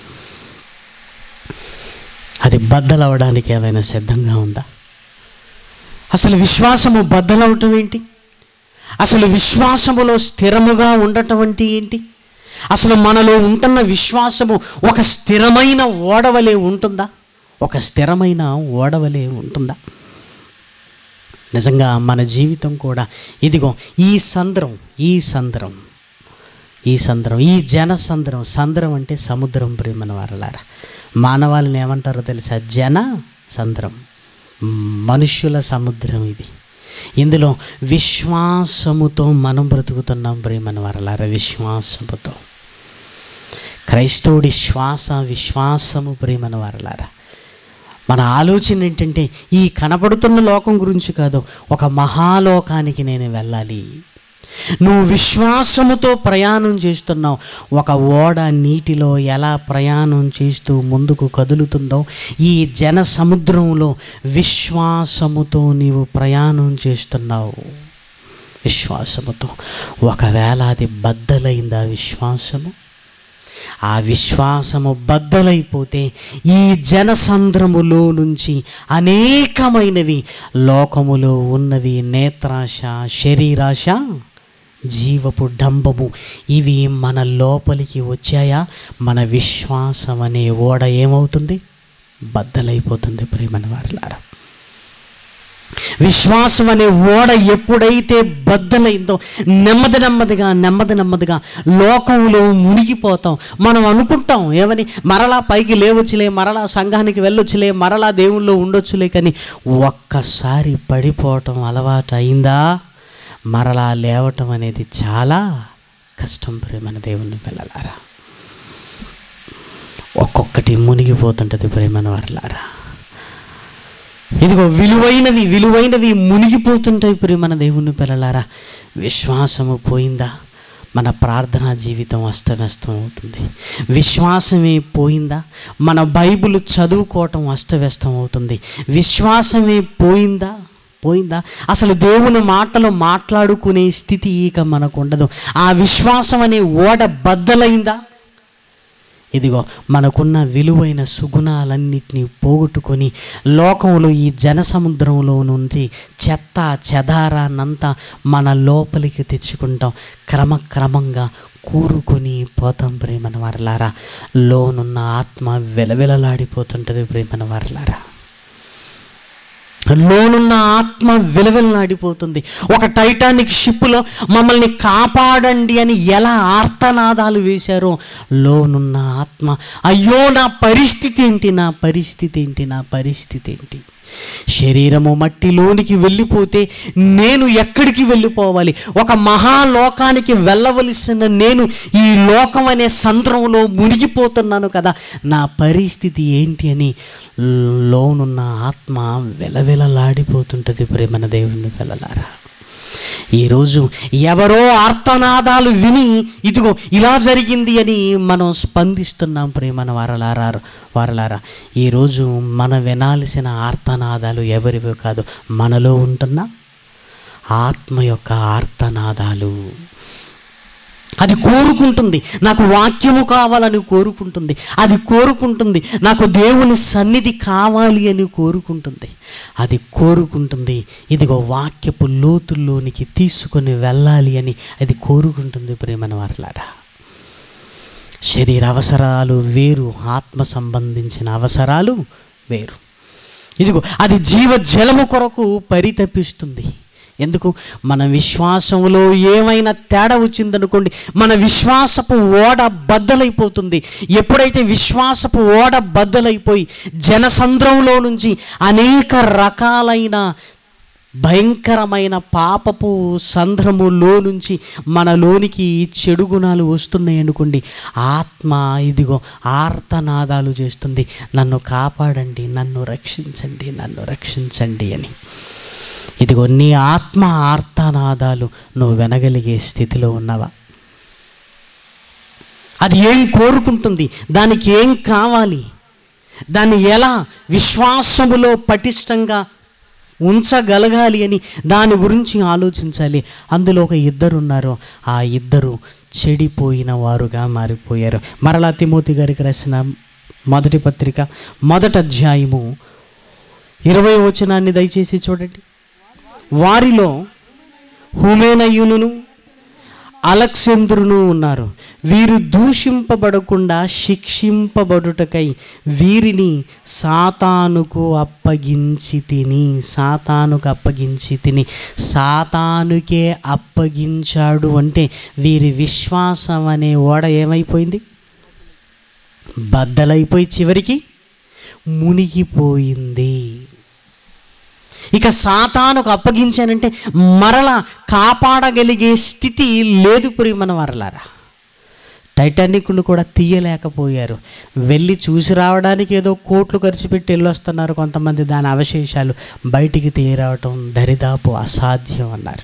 A: అది బద్దలవడానికి ఏమైనా సిద్ధంగా ఉందా అసలు విశ్వాసము బద్దలవటం ఏంటి అసలు విశ్వాసములో స్థిరముగా ఉండటం అంటే ఏంటి అసలు మనలో ఉంటున్న విశ్వాసము ఒక స్థిరమైన ఓడవలే ఉంటుందా ఒక స్థిరమైన ఓడవలే ఉంటుందా నిజంగా మన జీవితం కూడా ఇదిగో ఈ సంద్రం ఈ సంద్రం ఈ సంద్రం ఈ జన సంద్రం సంద్రం అంటే సముద్రం ప్రేమన వారలారా మానవాళ్ళని ఏమంటారో తెలుసా జన సంద్రం మనుష్యుల సముద్రం ఇది ఇందులో విశ్వాసముతో మనం బ్రతుకుతున్నాం ప్రేమన వరలార విశ్వాసముతో క్రైస్తవుడి శ్వాస విశ్వాసము ప్రేమన వరలారా మన ఆలోచన ఏంటంటే ఈ కనపడుతున్న లోకం గురించి కాదు ఒక మహాలోకానికి నేను వెళ్ళాలి నువ్వు విశ్వాసముతో ప్రయాణం చేస్తున్నావు ఒక ఓడ నీటిలో ఎలా ప్రయాణం చేస్తూ ముందుకు కదులుతుందో ఈ జన సముద్రంలో విశ్వాసముతో నీవు ప్రయాణం చేస్తున్నావు విశ్వాసముతో ఒకవేళ అది బద్దలైందా విశ్వాసము ఆ విశ్వాసము బద్దలైపోతే ఈ జనసంద్రములో నుంచి అనేకమైనవి లోకములో ఉన్నవి నేత్రాశ శరీరాశ జీవపు డంబము ఇవి మన లోపలికి వచ్చాయా మన విశ్వాసం అనే ఓడ ఏమవుతుంది బద్దలైపోతుంది ప్రేమన వారిలారా విశ్వాసం అనే ఓడ ఎప్పుడైతే బద్దలైందో నెమ్మది నెమ్మదిగా నెమ్మది నెమ్మదిగా లోకంలో మునిగిపోతాం మనం అనుకుంటాం ఏమని మరలా పైకి లేవచ్చులే మరలా సంఘానికి వెళ్ళొచ్చులే మరలా దేవుల్లో ఉండొచ్చులే కానీ ఒక్కసారి పడిపోవటం అలవాటు అయిందా మరలా లేవటం అనేది చాలా కష్టం ప్రేమన దేవుణ్ణి వెళ్ళలారా ఒక్కొక్కటి మునిగిపోతుంటుంది ప్రేమన వర్లారా ఇదిగో విలువైనవి విలువైనవి మునిగిపోతుంటాయి ప్రియమన దేవుని పిల్లలారా విశ్వాసము పోయిందా మన ప్రార్థనా జీవితం అస్తవ్యస్తం అవుతుంది విశ్వాసమే పోయిందా మన బైబిల్ చదువుకోవటం అస్తవ్యస్తం అవుతుంది విశ్వాసమే పోయిందా పోయిందా అసలు దేవుని మాటలు మాట్లాడుకునే స్థితి ఇక మనకు ఉండదు ఆ విశ్వాసం అనే ఓడ బద్దలైందా ఇదిగో మనకున్న విలువైన సుగుణాలన్నిటినీ పోగొట్టుకొని లోకంలో ఈ జనసముద్రంలో నుండి చెత్త చెదారాన్నంతా మన లోపలికి తెచ్చుకుంటాం క్రమక్రమంగా కూరుకొని పోతాం ప్రేమన వారలారా లోనున్న ఆత్మ వెలవెలలాడిపోతుంటుంది ప్రేమన వారలారా లోనున్న ఆత్మ విలవిలనాడిపోతుంది ఒక టైటానిక్ షిప్లో మమ్మల్ని కాపాడండి అని ఎలా ఆర్తనాదాలు వేశారో లోనున్న ఆత్మ అయ్యో నా పరిస్థితి ఏంటి నా పరిస్థితి ఏంటి నా పరిస్థితి ఏంటి శరీరము మట్టిలోనికి వెళ్ళిపోతే నేను ఎక్కడికి వెళ్ళిపోవాలి ఒక మహాలోకానికి వెళ్ళవలసిన నేను ఈ లోకం అనే సంద్రంలో మునిగిపోతున్నాను కదా నా పరిస్థితి ఏంటి అని లోనున్న ఆత్మ వెలవెలలాడిపోతుంటుంది ప్రేమన దేవుని పిల్లలారా ఈరోజు ఎవరో ఆర్తనాదాలు విని ఇదిగో ఇలా జరిగింది అని మనం స్పందిస్తున్నాం ప్రేమన వారలారా వారలారా ఈరోజు మన వినాల్సిన ఆర్తనాదాలు ఎవరివి కాదు మనలో ఉంటున్న ఆత్మ యొక్క ఆర్తనాదాలు అది కోరుకుంటుంది నాకు వాక్యము కావాలని కోరుకుంటుంది అది కోరుకుంటుంది నాకు దేవుని సన్నిధి కావాలి అని కోరుకుంటుంది అది కోరుకుంటుంది ఇదిగో వాక్యపు లోతుల్లోనికి తీసుకొని వెళ్ళాలి అని అది కోరుకుంటుంది ప్రేమన వారలారా శరీర అవసరాలు వేరు ఆత్మ సంబంధించిన అవసరాలు వేరు ఇదిగో అది జీవ జలము కొరకు పరితపిస్తుంది ఎందుకు మన విశ్వాసంలో ఏమైనా తేడా వచ్చిందనుకోండి మన విశ్వాసపు ఓడ బద్దలైపోతుంది ఎప్పుడైతే విశ్వాసపు ఓడ బద్దలైపోయి జనసంద్రంలో నుంచి అనేక రకాలైన భయంకరమైన పాపపు సంద్రములో నుంచి మనలోనికి చెడు గుణాలు వస్తున్నాయి అనుకోండి ఆత్మ ఇదిగో ఆర్తనాదాలు చేస్తుంది నన్ను కాపాడండి నన్ను రక్షించండి నన్ను రక్షించండి అని ఇదిగో నీ ఆత్మ ఆర్తనాదాలు నువ్వు వినగలిగే స్థితిలో ఉన్నావా అది ఏం కోరుకుంటుంది దానికి ఏం కావాలి దాన్ని ఎలా విశ్వాసములో పటిష్టంగా ఉంచగలగాలి అని దాని గురించి ఆలోచించాలి అందులో ఒక ఇద్దరు ఉన్నారు ఆ ఇద్దరు చెడిపోయిన వారుగా మారిపోయారు మరలా తిమోతి గారికి రాసిన మొదటి పత్రిక మొదటి అధ్యాయము ఇరవై వచనాన్ని దయచేసి చూడండి వారిలో హుమేనయును అలక్సేంద్రును ఉన్నారు వీరు దూషింపబడకుండా శిక్షింపబడుటకై వీరిని సాతానుకు అప్పగించి తిని సాతానుకు అప్పగించి తిని సాతానుకే అప్పగించాడు అంటే వీరి విశ్వాసం అనే ఓడ ఏమైపోయింది బద్దలైపోయి చివరికి మునిగిపోయింది ఇక సాతానుకు అప్పగించానంటే మరల కాపాడగలిగే స్థితి లేదు ప్రియమన వరలారా టైటానిక్ను కూడా తీయలేకపోయారు వెళ్ళి చూసి రావడానికి ఏదో కోట్లు ఖర్చు పెట్టి వెళ్ళొస్తున్నారు కొంతమంది దాని అవశేషాలు బయటికి తీయరావటం దరిదాపు అసాధ్యం అన్నారు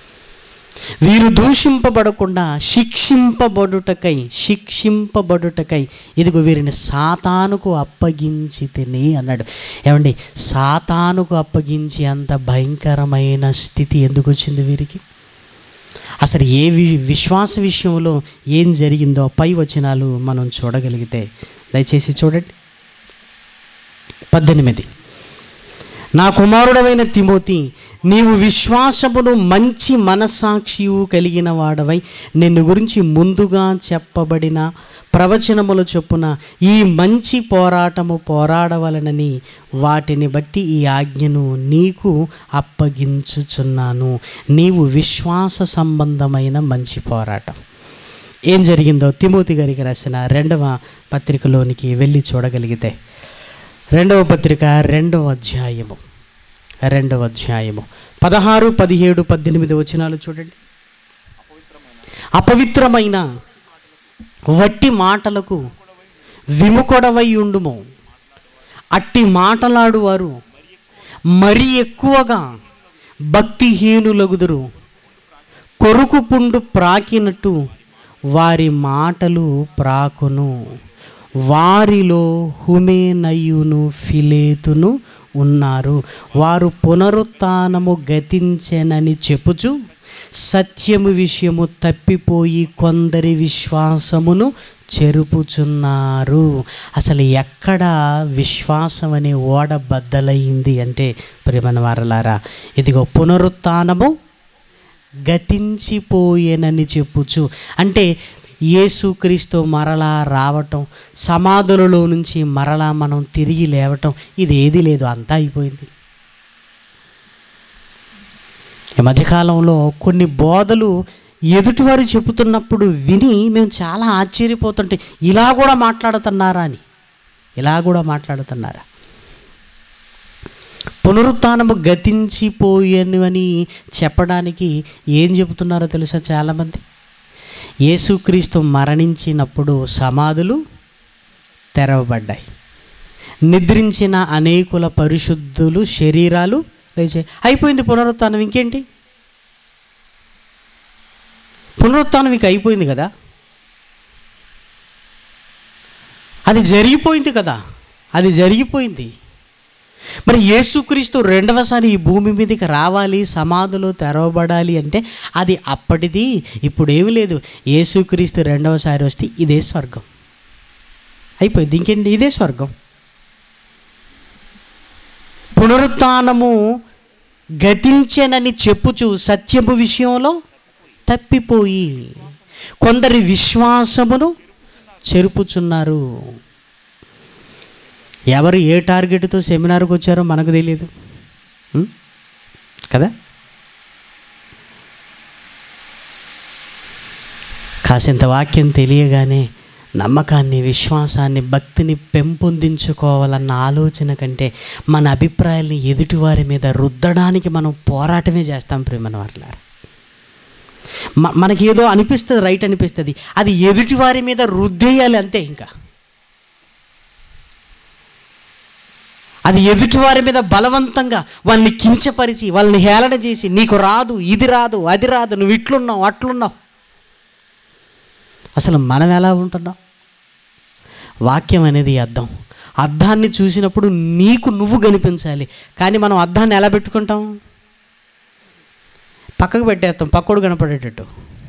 A: వీరు దూషింపబడకుండా శిక్షింపబడుటకై శిక్షింపబడుటకై ఇదిగో వీరిని సాతానుకు అప్పగించి తిని అన్నాడు ఏమండి సాతానుకు అప్పగించి అంత భయంకరమైన స్థితి ఎందుకు వచ్చింది వీరికి అసలు ఏ వి విశ్వాస విషయంలో ఏం జరిగిందో పై వచనాలు మనం చూడగలిగితే దయచేసి చూడండి పద్దెనిమిది నా కుమారుడమైన తిమోతి నీవు విశ్వాసమును మంచి మనస్సాక్షియు కలిగిన వాడవై నిన్ను గురించి ముందుగా చెప్పబడిన ప్రవచనముల చొప్పున ఈ మంచి పోరాటము పోరాడవలనని వాటిని బట్టి ఈ ఆజ్ఞను నీకు అప్పగించుచున్నాను నీవు విశ్వాస సంబంధమైన మంచి పోరాటం ఏం జరిగిందో తిమోతి గారికి రాసిన రెండవ పత్రికలోనికి వెళ్ళి చూడగలిగితే రెండవ పత్రిక రెండవ అధ్యాయము రెండవ అధ్యాయము పదహారు పదిహేడు పద్దెనిమిది వచనాలు చూడండి అపవిత్రమైన వట్టి మాటలకు విముకొడవై ఉండుము అట్టి మాటలాడువారు మరి ఎక్కువగా భక్తిహీనులగుదురు కొరుకు పుండు ప్రాకినట్టు వారి మాటలు ప్రాకును వారిలో హుమేనయును ఫిలేతును ఉన్నారు వారు పునరుత్నము గతించెనని చెప్పుచు సత్యము విషయము తప్పిపోయి కొందరి విశ్వాసమును చెరుపుచున్నారు అసలు ఎక్కడ విశ్వాసం అనే ఓడ బద్దలైంది అంటే ప్రేమన వారలారా ఇదిగో పునరుత్నము గతించిపోయేనని చెప్పుచు అంటే యేసుక్రీస్తు మరలా రావటం సమాధులలో నుంచి మరలా మనం తిరిగి లేవటం ఇది ఏది లేదు అంతా అయిపోయింది ఈ మధ్యకాలంలో కొన్ని బోధలు ఎదుటివారు చెబుతున్నప్పుడు విని మేము చాలా ఆశ్చర్యపోతుంటే ఇలా కూడా మాట్లాడుతున్నారా అని ఇలా కూడా మాట్లాడుతున్నారా పునరుత్నము గతించిపోయాను అని చెప్పడానికి ఏం చెబుతున్నారో తెలుసా చాలామంది యేసుక్రీస్తు మరణించినప్పుడు సమాధులు తెరవబడ్డాయి నిద్రించిన అనేకుల పరిశుద్ధులు శరీరాలు లేచే అయిపోయింది పునరుత్నం ఇంకేంటి పునరుత్నం ఇక అయిపోయింది కదా అది జరిగిపోయింది కదా అది జరిగిపోయింది మరి యేసుక్రీస్తు రెండవసారి ఈ భూమి మీదకి రావాలి సమాధులు తెరవబడాలి అంటే అది అప్పటిది ఇప్పుడు ఏమి లేదు యేసుక్రీస్తు రెండవసారి వస్తే ఇదే స్వర్గం అయిపోయింది ఇంకేంటి ఇదే స్వర్గం పునరుత్నము గతించెనని చెప్పుచు సత్యపు విషయంలో తప్పిపోయి కొందరి విశ్వాసమును చెరుపుచున్నారు ఎవరు ఏ టార్గెట్తో సెమినార్కి వచ్చారో మనకు తెలియదు ఉం? కదా కాసింత వాక్యం తెలియగానే నమ్మకాన్ని విశ్వాసాన్ని భక్తిని పెంపొందించుకోవాలన్న ఆలోచన కంటే మన అభిప్రాయాల్ని ఎదుటివారి మీద రుద్దడానికి మనం పోరాటమే చేస్తాం ప్రేమన వాళ్ళారు మ- మనకి ఏదో అనిపిస్తుంది రైట్ అనిపిస్తుంది అది ఎదుటివారి మీద రుద్దేయాలి అంతే ఇంకా అది ఎదుటివారి మీద బలవంతంగా వాళ్ళని కించపరిచి వాళ్ళని హేళన చేసి నీకు రాదు ఇది రాదు అది రాదు నువ్వు ఇట్లున్నావు అట్లున్నావు అసలు మనం ఎలా ఉంటున్నాం వాక్యం అనేది అద్దం అద్దాన్ని చూసినప్పుడు నీకు నువ్వు కనిపించాలి కానీ మనం అద్దాన్ని ఎలా పెట్టుకుంటాం పక్కకు పెట్టేస్తాం పక్కోడు కనపడేటట్టు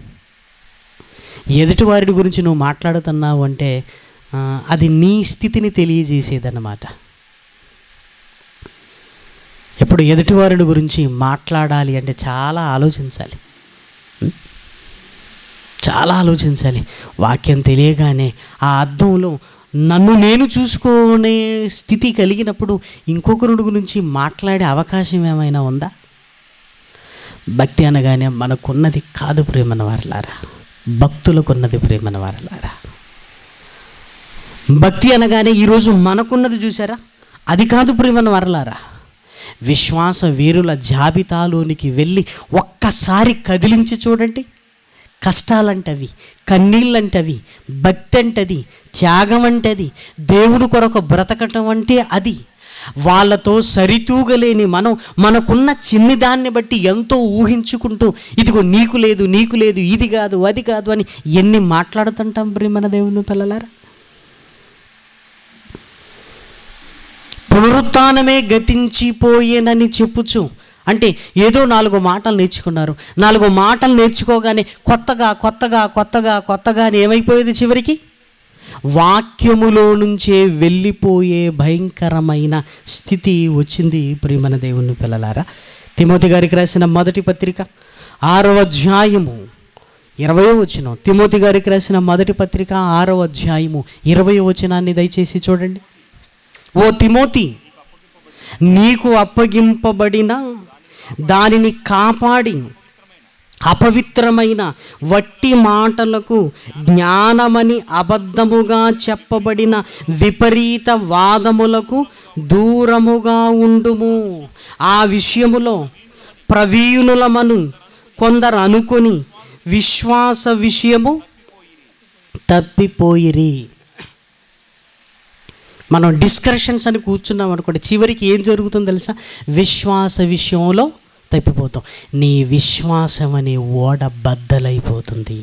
A: ఎదుటి వారి గురించి నువ్వు మాట్లాడుతున్నావు అంటే ఆ, అది నీ స్థితిని తెలియజేసేదన్నమాట ఎప్పుడు ఎదుటివారి గురించి మాట్లాడాలి అంటే చాలా ఆలోచించాలి ఉం? చాలా ఆలోచించాలి వాక్యం తెలియగానే ఆ అర్థంలో నన్ను నేను చూసుకునే స్థితి కలిగినప్పుడు ఇంకొకరుడు గురించి మాట్లాడే అవకాశం ఏమైనా ఉందా భక్తి అనగానే మనకున్నది కాదు ప్రేమన వారలారా భక్తులకున్నది ప్రేమన వారలారా భక్తి అనగానే ఈరోజు మనకున్నది చూసారా అది కాదు ప్రేమన వరలారా విశ్వాస వీరుల జాబితాలోనికి వెళ్ళి ఒక్కసారి కదిలించి చూడండి కష్టాలంటవి కన్నీళ్ళంటవి భక్తి అంటది త్యాగం అంటది దేవుడు కొరకు బ్రతకటం అంటే అది వాళ్ళతో సరితూగలేని మనం మనకున్న చిన్ని దాన్ని బట్టి ఎంతో ఊహించుకుంటూ ఇదిగో నీకు లేదు నీకు లేదు ఇది కాదు అది కాదు అని ఎన్ని మాట్లాడుతుంటాం ప్రేమన దేవుని పిల్లలారా పునరుత్నమే గతించిపోయేనని చెప్పుచు అంటే ఏదో నాలుగు మాటలు నేర్చుకున్నారు నాలుగు మాటలు నేర్చుకోగానే కొత్తగా కొత్తగా కొత్తగా కొత్తగా అని ఏమైపోయేది చివరికి వాక్యములో నుంచే వెళ్ళిపోయే భయంకరమైన స్థితి వచ్చింది ప్రియమన దేవుని పిల్లలారా తిమోతి గారికి రాసిన మొదటి పత్రిక ఆరవ అధ్యాయము ఇరవై వచనం తిమోతి గారికి రాసిన మొదటి పత్రిక ఆరవ అధ్యాయము ఇరవై వచనాన్ని దయచేసి చూడండి ఓ తిమోతి నీకు అప్పగింపబడిన దానిని కాపాడి అపవిత్రమైన వట్టి మాటలకు జ్ఞానమని అబద్ధముగా చెప్పబడిన విపరీత వాదములకు దూరముగా ఉండుము ఆ విషయములో ప్రవీణులమను కొందరు అనుకొని విశ్వాస విషయము తప్పిపోయిరి మనం డిస్కషన్స్ అని కూర్చున్నాం అనుకోండి చివరికి ఏం జరుగుతుందో తెలుసా విశ్వాస విషయంలో తప్పిపోతాం నీ విశ్వాసం అనే ఓడ బద్దలైపోతుంది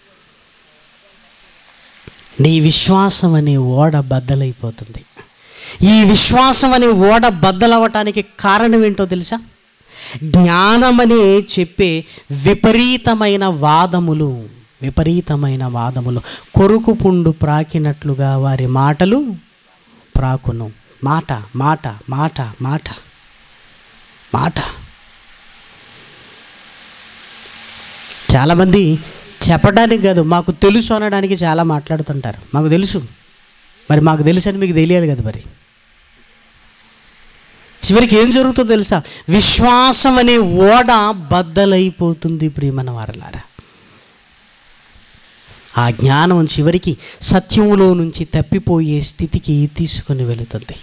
A: నీ విశ్వాసం అనే ఓడ బద్దలైపోతుంది ఈ విశ్వాసం అనే ఓడ బద్దలవ్వటానికి కారణం ఏంటో తెలుసా జ్ఞానమనే చెప్పే విపరీతమైన వాదములు విపరీతమైన వాదములు కొరుకు పుండు ప్రాకినట్లుగా వారి మాటలు ప్రాకును మాట మాట మాట మాట మాట చాలామంది చెప్పడానికి కాదు మాకు తెలుసు అనడానికి చాలా మాట్లాడుతుంటారు మాకు తెలుసు మరి మాకు తెలుసు అని మీకు తెలియదు కదా మరి చివరికి ఏం జరుగుతుందో తెలుసా విశ్వాసం అనే ఓడ బద్దలైపోతుంది ప్రియమన వారలారా ఆ జ్ఞానం చివరికి సత్యములో నుంచి తప్పిపోయే స్థితికి తీసుకుని వెళుతుంది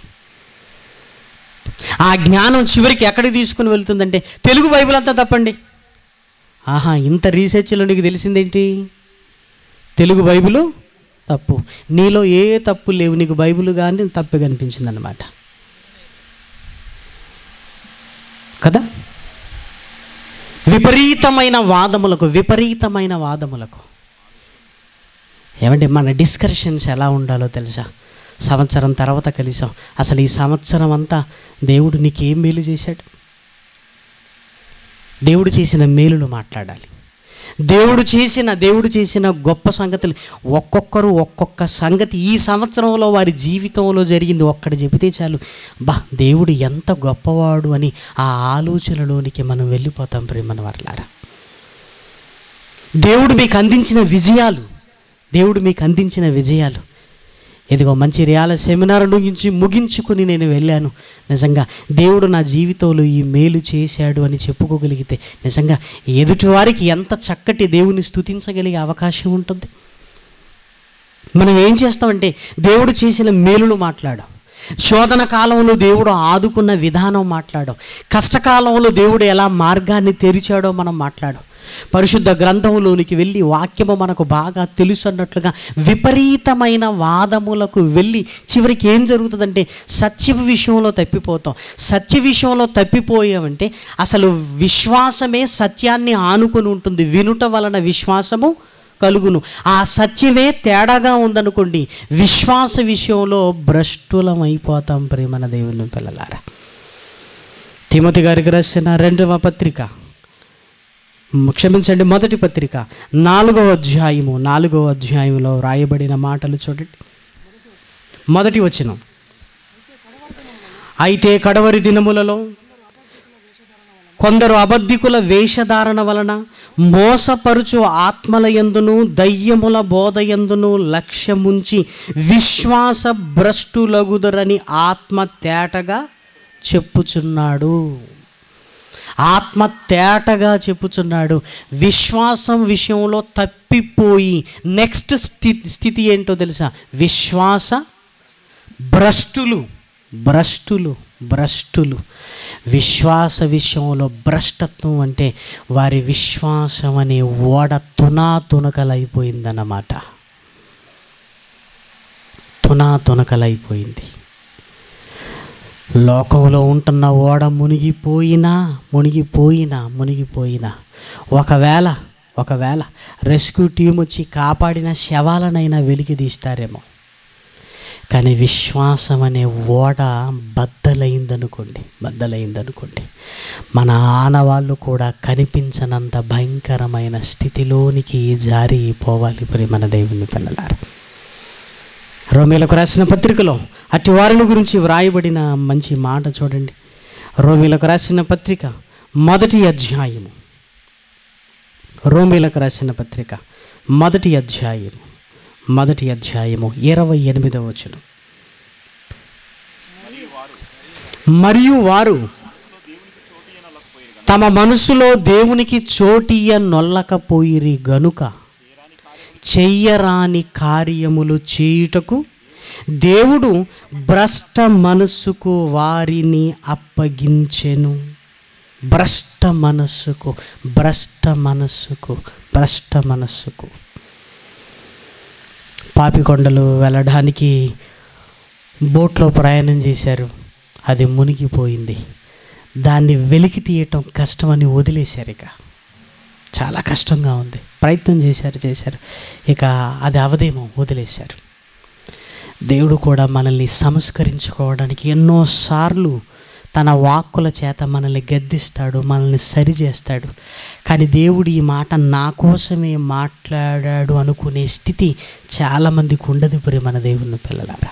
A: ఆ జ్ఞానం చివరికి ఎక్కడికి తీసుకుని వెళ్తుందంటే తెలుగు బైబిల్ అంతా తప్పండి ఆహా ఇంత రీసెర్చ్లో నీకు తెలిసిందేంటి తెలుగు బైబిలు తప్పు నీలో ఏ తప్పు లేవు నీకు బైబిల్ కానీ తప్పే కనిపించింది అనమాట కదా విపరీతమైన వాదములకు విపరీతమైన వాదములకు ఏమంటే మన డిస్కషన్స్ ఎలా ఉండాలో తెలుసా సంవత్సరం తర్వాత కలిసాం అసలు ఈ సంవత్సరం అంతా దేవుడు నీకేం మేలు చేశాడు దేవుడు చేసిన మేలులు మాట్లాడాలి దేవుడు చేసిన దేవుడు చేసిన గొప్ప సంగతులు ఒక్కొక్కరు ఒక్కొక్క సంగతి ఈ సంవత్సరంలో వారి జీవితంలో జరిగింది ఒక్కటి చెబితే చాలు బా దేవుడు ఎంత గొప్పవాడు అని ఆ ఆలోచనలోనికి మనం వెళ్ళిపోతాం ప్రేమన వర్లారా దేవుడు మీకు అందించిన విజయాలు దేవుడు మీకు అందించిన విజయాలు ఇదిగో మంచి రియాల సెమినార్ ముగించి ముగించుకుని నేను వెళ్ళాను నిజంగా దేవుడు నా జీవితంలో ఈ మేలు చేశాడు అని చెప్పుకోగలిగితే నిజంగా ఎదుటివారికి ఎంత చక్కటి దేవుని స్తుతించగలిగే అవకాశం ఉంటుంది మనం ఏం చేస్తామంటే దేవుడు చేసిన మేలులు మాట్లాడాం శోధన కాలంలో దేవుడు ఆదుకున్న విధానం మాట్లాడాం కష్టకాలంలో దేవుడు ఎలా మార్గాన్ని తెరిచాడో మనం మాట్లాడాం పరిశుద్ధ గ్రంథంలోనికి వెళ్ళి వాక్యము మనకు బాగా తెలుసు అన్నట్లుగా విపరీతమైన వాదములకు వెళ్ళి చివరికి ఏం జరుగుతుందంటే సత్య విషయంలో తప్పిపోతాం సత్య విషయంలో తప్పిపోయామంటే అసలు విశ్వాసమే సత్యాన్ని ఆనుకొని ఉంటుంది వినుట వలన విశ్వాసము కలుగును ఆ సత్యమే తేడాగా ఉందనుకోండి విశ్వాస విషయంలో భ్రష్టులం అయిపోతాం ప్రేమన దేవుని పిల్లలారా తిమతి గారికి రాసిన రెండవ పత్రిక మ్, క్షమించండి మొదటి పత్రిక నాలుగవ అధ్యాయము నాలుగవ అధ్యాయంలో రాయబడిన మాటలు చూడండి మొదటి వచనం అయితే కడవరి దినములలో కొందరు అబద్ధికుల వేషధారణ వలన మోసపరుచు ఆత్మల యందును దయ్యముల బోధ యందును లక్ష్యముంచి విశ్వాస భ్రష్టులగుదరని ఆత్మ తేటగా చెప్పుచున్నాడు ఆత్మ తేటగా చెప్పుచున్నాడు విశ్వాసం విషయంలో తప్పిపోయి నెక్స్ట్ స్థితి స్థితి ఏంటో తెలుసా విశ్వాస భ్రష్టులు భ్రష్టులు భ్రష్టులు విశ్వాస విషయంలో భ్రష్టత్వం అంటే వారి విశ్వాసం అనే ఓడ తునా తునకలైపోయిందన్నమాట తునా తునకలైపోయింది లోకంలో ఉంటున్న ఓడ మునిగిపోయినా మునిగిపోయినా మునిగిపోయినా ఒకవేళ ఒకవేళ రెస్క్యూ టీం వచ్చి కాపాడిన శవాలనైనా వెలికి తీస్తారేమో కానీ విశ్వాసం అనే ఓడ బద్దలైందనుకోండి బద్దలైందనుకోండి మన ఆనవాళ్ళు కూడా కనిపించనంత భయంకరమైన స్థితిలోనికి జారిపోవాలి మరి మన దేవుని పిల్లలారు రోమిలకు రాసిన పత్రికలో అట్టి వారిని గురించి వ్రాయబడిన మంచి మాట చూడండి రోమిలకు రాసిన పత్రిక మొదటి అధ్యాయము రోమిలకు రాసిన పత్రిక మొదటి అధ్యాయము మొదటి అధ్యాయము ఇరవై ఎనిమిదవ వచనం మరియు వారు తమ మనసులో దేవునికి చోటియ నొల్లకపోయిరి గనుక చెయ్యరాని కార్యములు చేయుటకు దేవుడు భ్రష్ట మనస్సుకు వారిని అప్పగించెను భ్రష్ట మనస్సుకు భ్రష్ట మనస్సుకు భ్రష్ట మనస్సుకు పాపికొండలు వెళ్ళడానికి బోట్లో ప్రయాణం చేశారు అది మునిగిపోయింది దాన్ని వెలికి తీయటం కష్టమని వదిలేశారు ఇక చాలా కష్టంగా ఉంది ప్రయత్నం చేశారు చేశారు ఇక అది అవదేమో వదిలేశారు దేవుడు కూడా మనల్ని సంస్కరించుకోవడానికి ఎన్నోసార్లు తన వాక్కుల చేత మనల్ని గద్దిస్తాడు మనల్ని సరిచేస్తాడు కానీ దేవుడు ఈ మాట నా కోసమే మాట్లాడాడు అనుకునే స్థితి చాలామందికి ఉండదు ఇప్పుడు మన దేవుని పిల్లలారా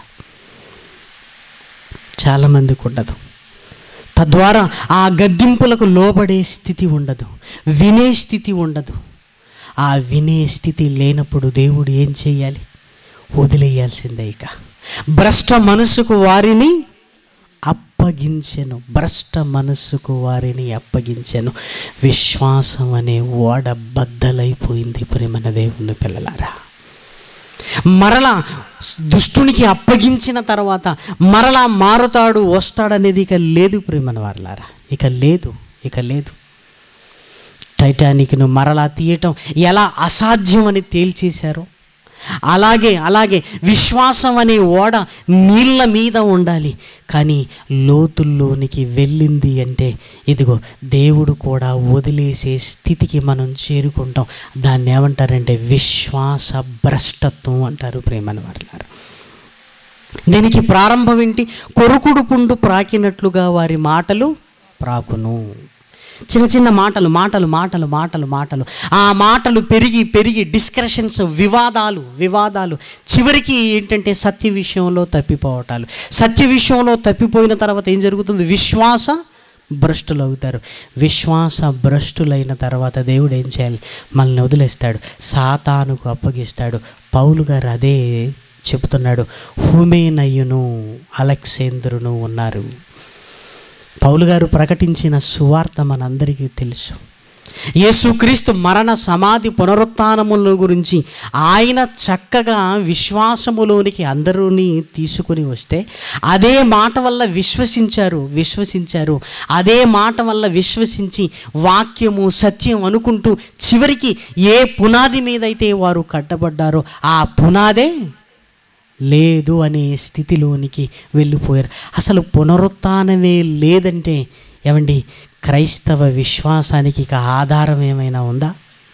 A: చాలామందికి ఉండదు తద్వారా ఆ గద్దింపులకు లోబడే స్థితి ఉండదు వినే స్థితి ఉండదు ఆ వినే స్థితి లేనప్పుడు దేవుడు ఏం చేయాలి వదిలేయాల్సిందే ఇక భ్రష్ట మనసుకు వారిని అప్పగించెను భ్రష్ట మనస్సుకు వారిని అప్పగించెను విశ్వాసం అనే ఓడ బద్దలైపోయింది ప్రేమన దేవుని పిల్లలారా మరలా దుష్టునికి అప్పగించిన తర్వాత మరలా మారుతాడు వస్తాడనేది ఇక లేదు ప్రేమన వారలారా ఇక లేదు ఇక లేదు టైటానిక్ను మరలా తీయటం ఎలా అసాధ్యం అని తేల్చేశారో అలాగే అలాగే విశ్వాసం అనే ఓడ నీళ్ళ మీద ఉండాలి కానీ లోతుల్లోనికి వెళ్ళింది అంటే ఇదిగో దేవుడు కూడా వదిలేసే స్థితికి మనం చేరుకుంటాం దాన్ని ఏమంటారంటే విశ్వాస భ్రష్టత్వం అంటారు ప్రేమని వారులారు దీనికి ప్రారంభం ఏంటి కొరుకుడు పుండు ప్రాకినట్లుగా వారి మాటలు ప్రాకును చిన్న చిన్న మాటలు మాటలు మాటలు మాటలు మాటలు ఆ మాటలు పెరిగి పెరిగి డిస్కషన్స్ వివాదాలు వివాదాలు చివరికి ఏంటంటే సత్య విషయంలో తప్పిపోవటాలు సత్య విషయంలో తప్పిపోయిన తర్వాత ఏం జరుగుతుంది విశ్వాస భ్రష్టులు అవుతారు విశ్వాస భ్రష్టులైన తర్వాత దేవుడు ఏం చేయాలి మనల్ని వదిలేస్తాడు సాతానుకు అప్పగిస్తాడు పౌలు గారు అదే చెబుతున్నాడు హుమేనయ్యును అలెక్సేంద్రును ఉన్నారు పౌలు గారు ప్రకటించిన సువార్త మనందరికీ తెలుసు యేసుక్రీస్తు మరణ సమాధి పునరుత్నముల గురించి ఆయన చక్కగా విశ్వాసములోనికి అందరూని తీసుకుని వస్తే అదే మాట వల్ల విశ్వసించారు విశ్వసించారు అదే మాట వల్ల విశ్వసించి వాక్యము సత్యం అనుకుంటూ చివరికి ఏ పునాది మీదైతే వారు కట్టబడ్డారో ఆ పునాదే లేదు అనే స్థితిలోనికి వెళ్ళిపోయారు అసలు పునరుత్నమే లేదంటే ఏమండి క్రైస్తవ విశ్వాసానికి ఇక ఆధారం ఏమైనా ఉందా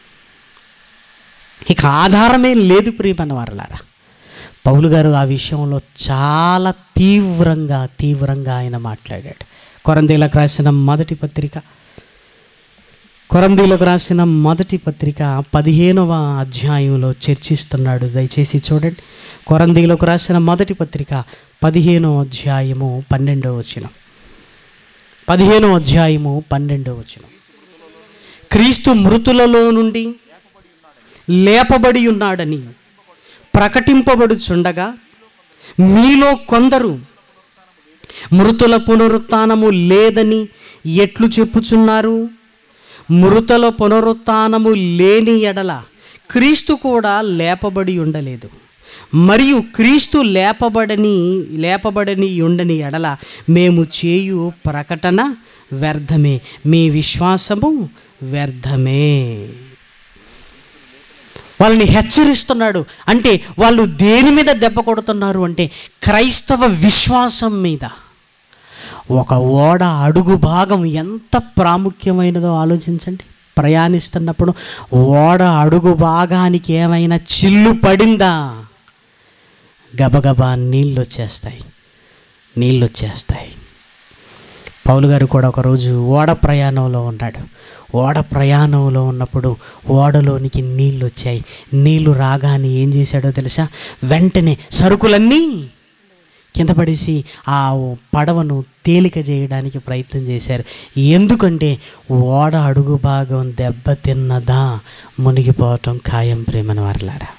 A: ఇక ఆధారమే లేదు ప్రియమన్న వారలారా పౌలు గారు ఆ విషయంలో చాలా తీవ్రంగా తీవ్రంగా ఆయన మాట్లాడాడు కొరందీలకు రాసిన మొదటి పత్రిక కొరందీలకు రాసిన మొదటి పత్రిక పదిహేనవ అధ్యాయంలో చర్చిస్తున్నాడు దయచేసి చూడండి కొరందీలకు రాసిన మొదటి పత్రిక పదిహేనవ అధ్యాయము పన్నెండవ వచనం పదిహేనవ అధ్యాయము పన్నెండవ వచనం క్రీస్తు మృతులలో నుండి లేపబడి ఉన్నాడని ప్రకటింపబడుచుండగా మీలో కొందరు మృతుల పునరుత్నము లేదని ఎట్లు చెప్పుచున్నారు మృతుల పునరుత్నము లేని ఎడల క్రీస్తు కూడా లేపబడి ఉండలేదు మరియు క్రీస్తు లేపబడని లేపబడని ఉండని ఎడల మేము చేయు ప్రకటన వ్యర్థమే మీ విశ్వాసము వ్యర్థమే వాళ్ళని హెచ్చరిస్తున్నాడు అంటే వాళ్ళు దేని మీద దెబ్బ కొడుతున్నారు అంటే క్రైస్తవ విశ్వాసం మీద ఒక ఓడ అడుగు భాగం ఎంత ప్రాముఖ్యమైనదో ఆలోచించండి ప్రయాణిస్తున్నప్పుడు ఓడ అడుగు భాగానికి ఏమైనా చిల్లు పడిందా గబగబా నీళ్ళు వచ్చేస్తాయి నీళ్ళు వచ్చేస్తాయి పౌలు గారు కూడా ఒకరోజు ఓడ ప్రయాణంలో ఉన్నాడు ఓడ ప్రయాణంలో ఉన్నప్పుడు ఓడలోనికి నీళ్ళు వచ్చాయి నీళ్లు రాగానే ఏం చేశాడో తెలుసా వెంటనే సరుకులన్నీ కింద పడేసి ఆ పడవను తేలిక చేయడానికి ప్రయత్నం చేశారు ఎందుకంటే ఓడ అడుగు భాగం దెబ్బతిన్నదా మునిగిపోవటం ఖాయం ప్రేమను వర్లారా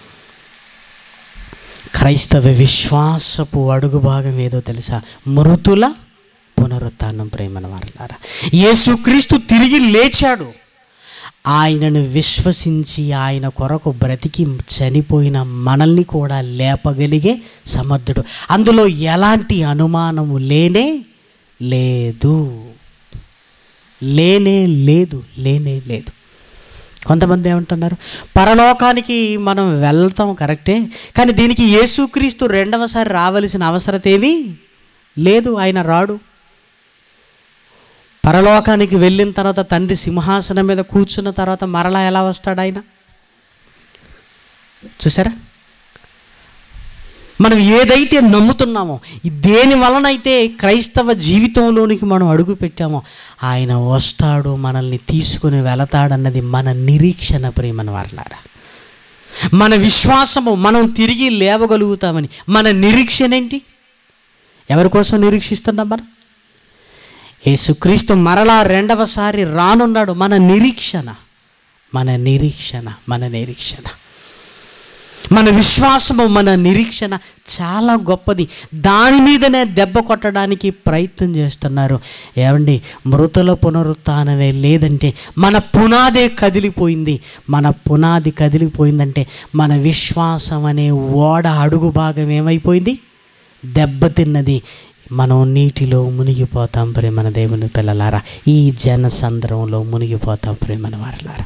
A: క్రైస్తవ విశ్వాసపు అడుగు భాగం ఏదో తెలుసా మృతుల పునరుత్థానం ప్రేమను వారలారా యేసుక్రీస్తు తిరిగి లేచాడు ఆయనను విశ్వసించి ఆయన కొరకు బ్రతికి చనిపోయిన మనల్ని కూడా లేపగలిగే సమర్థుడు అందులో ఎలాంటి అనుమానము లేనే లేదు లేనే లేదు లేనే లేదు కొంతమంది ఏమంటున్నారు పరలోకానికి మనం వెళ్తాం కరెక్టే కానీ దీనికి యేసుక్రీస్తు రెండవసారి రావలసిన అవసరత ఏమీ లేదు ఆయన రాడు పరలోకానికి వెళ్ళిన తర్వాత తండ్రి సింహాసనం మీద కూర్చున్న తర్వాత మరలా ఎలా వస్తాడు ఆయన చూసారా మనం ఏదైతే నమ్ముతున్నామో ఈ దేని వలనైతే క్రైస్తవ జీవితంలోనికి మనం అడుగు పెట్టామో ఆయన వస్తాడు మనల్ని తీసుకుని వెళతాడన్నది మన నిరీక్షణ ప్రేమన వారలారా మన విశ్వాసము మనం తిరిగి లేవగలుగుతామని మన నిరీక్షణ ఏంటి ఎవరి కోసం నిరీక్షిస్తున్నాం మనం యేసుక్రీస్తు మరలా రెండవసారి రానున్నాడు మన నిరీక్షణ మన నిరీక్షణ మన నిరీక్షణ మన విశ్వాసము మన నిరీక్షణ చాలా గొప్పది దాని మీదనే దెబ్బ కొట్టడానికి ప్రయత్నం చేస్తున్నారు ఏమండి మృతుల పునరుత్నమే లేదంటే మన పునాదే కదిలిపోయింది మన పునాది కదిలిపోయిందంటే మన విశ్వాసం అనే ఓడ అడుగు భాగం ఏమైపోయింది దెబ్బతిన్నది మనం నీటిలో మునిగిపోతాం ప్రేమన దేవుని పిల్లలారా ఈ జనసంద్రంలో మునిగిపోతాం ప్రేమన వారలారా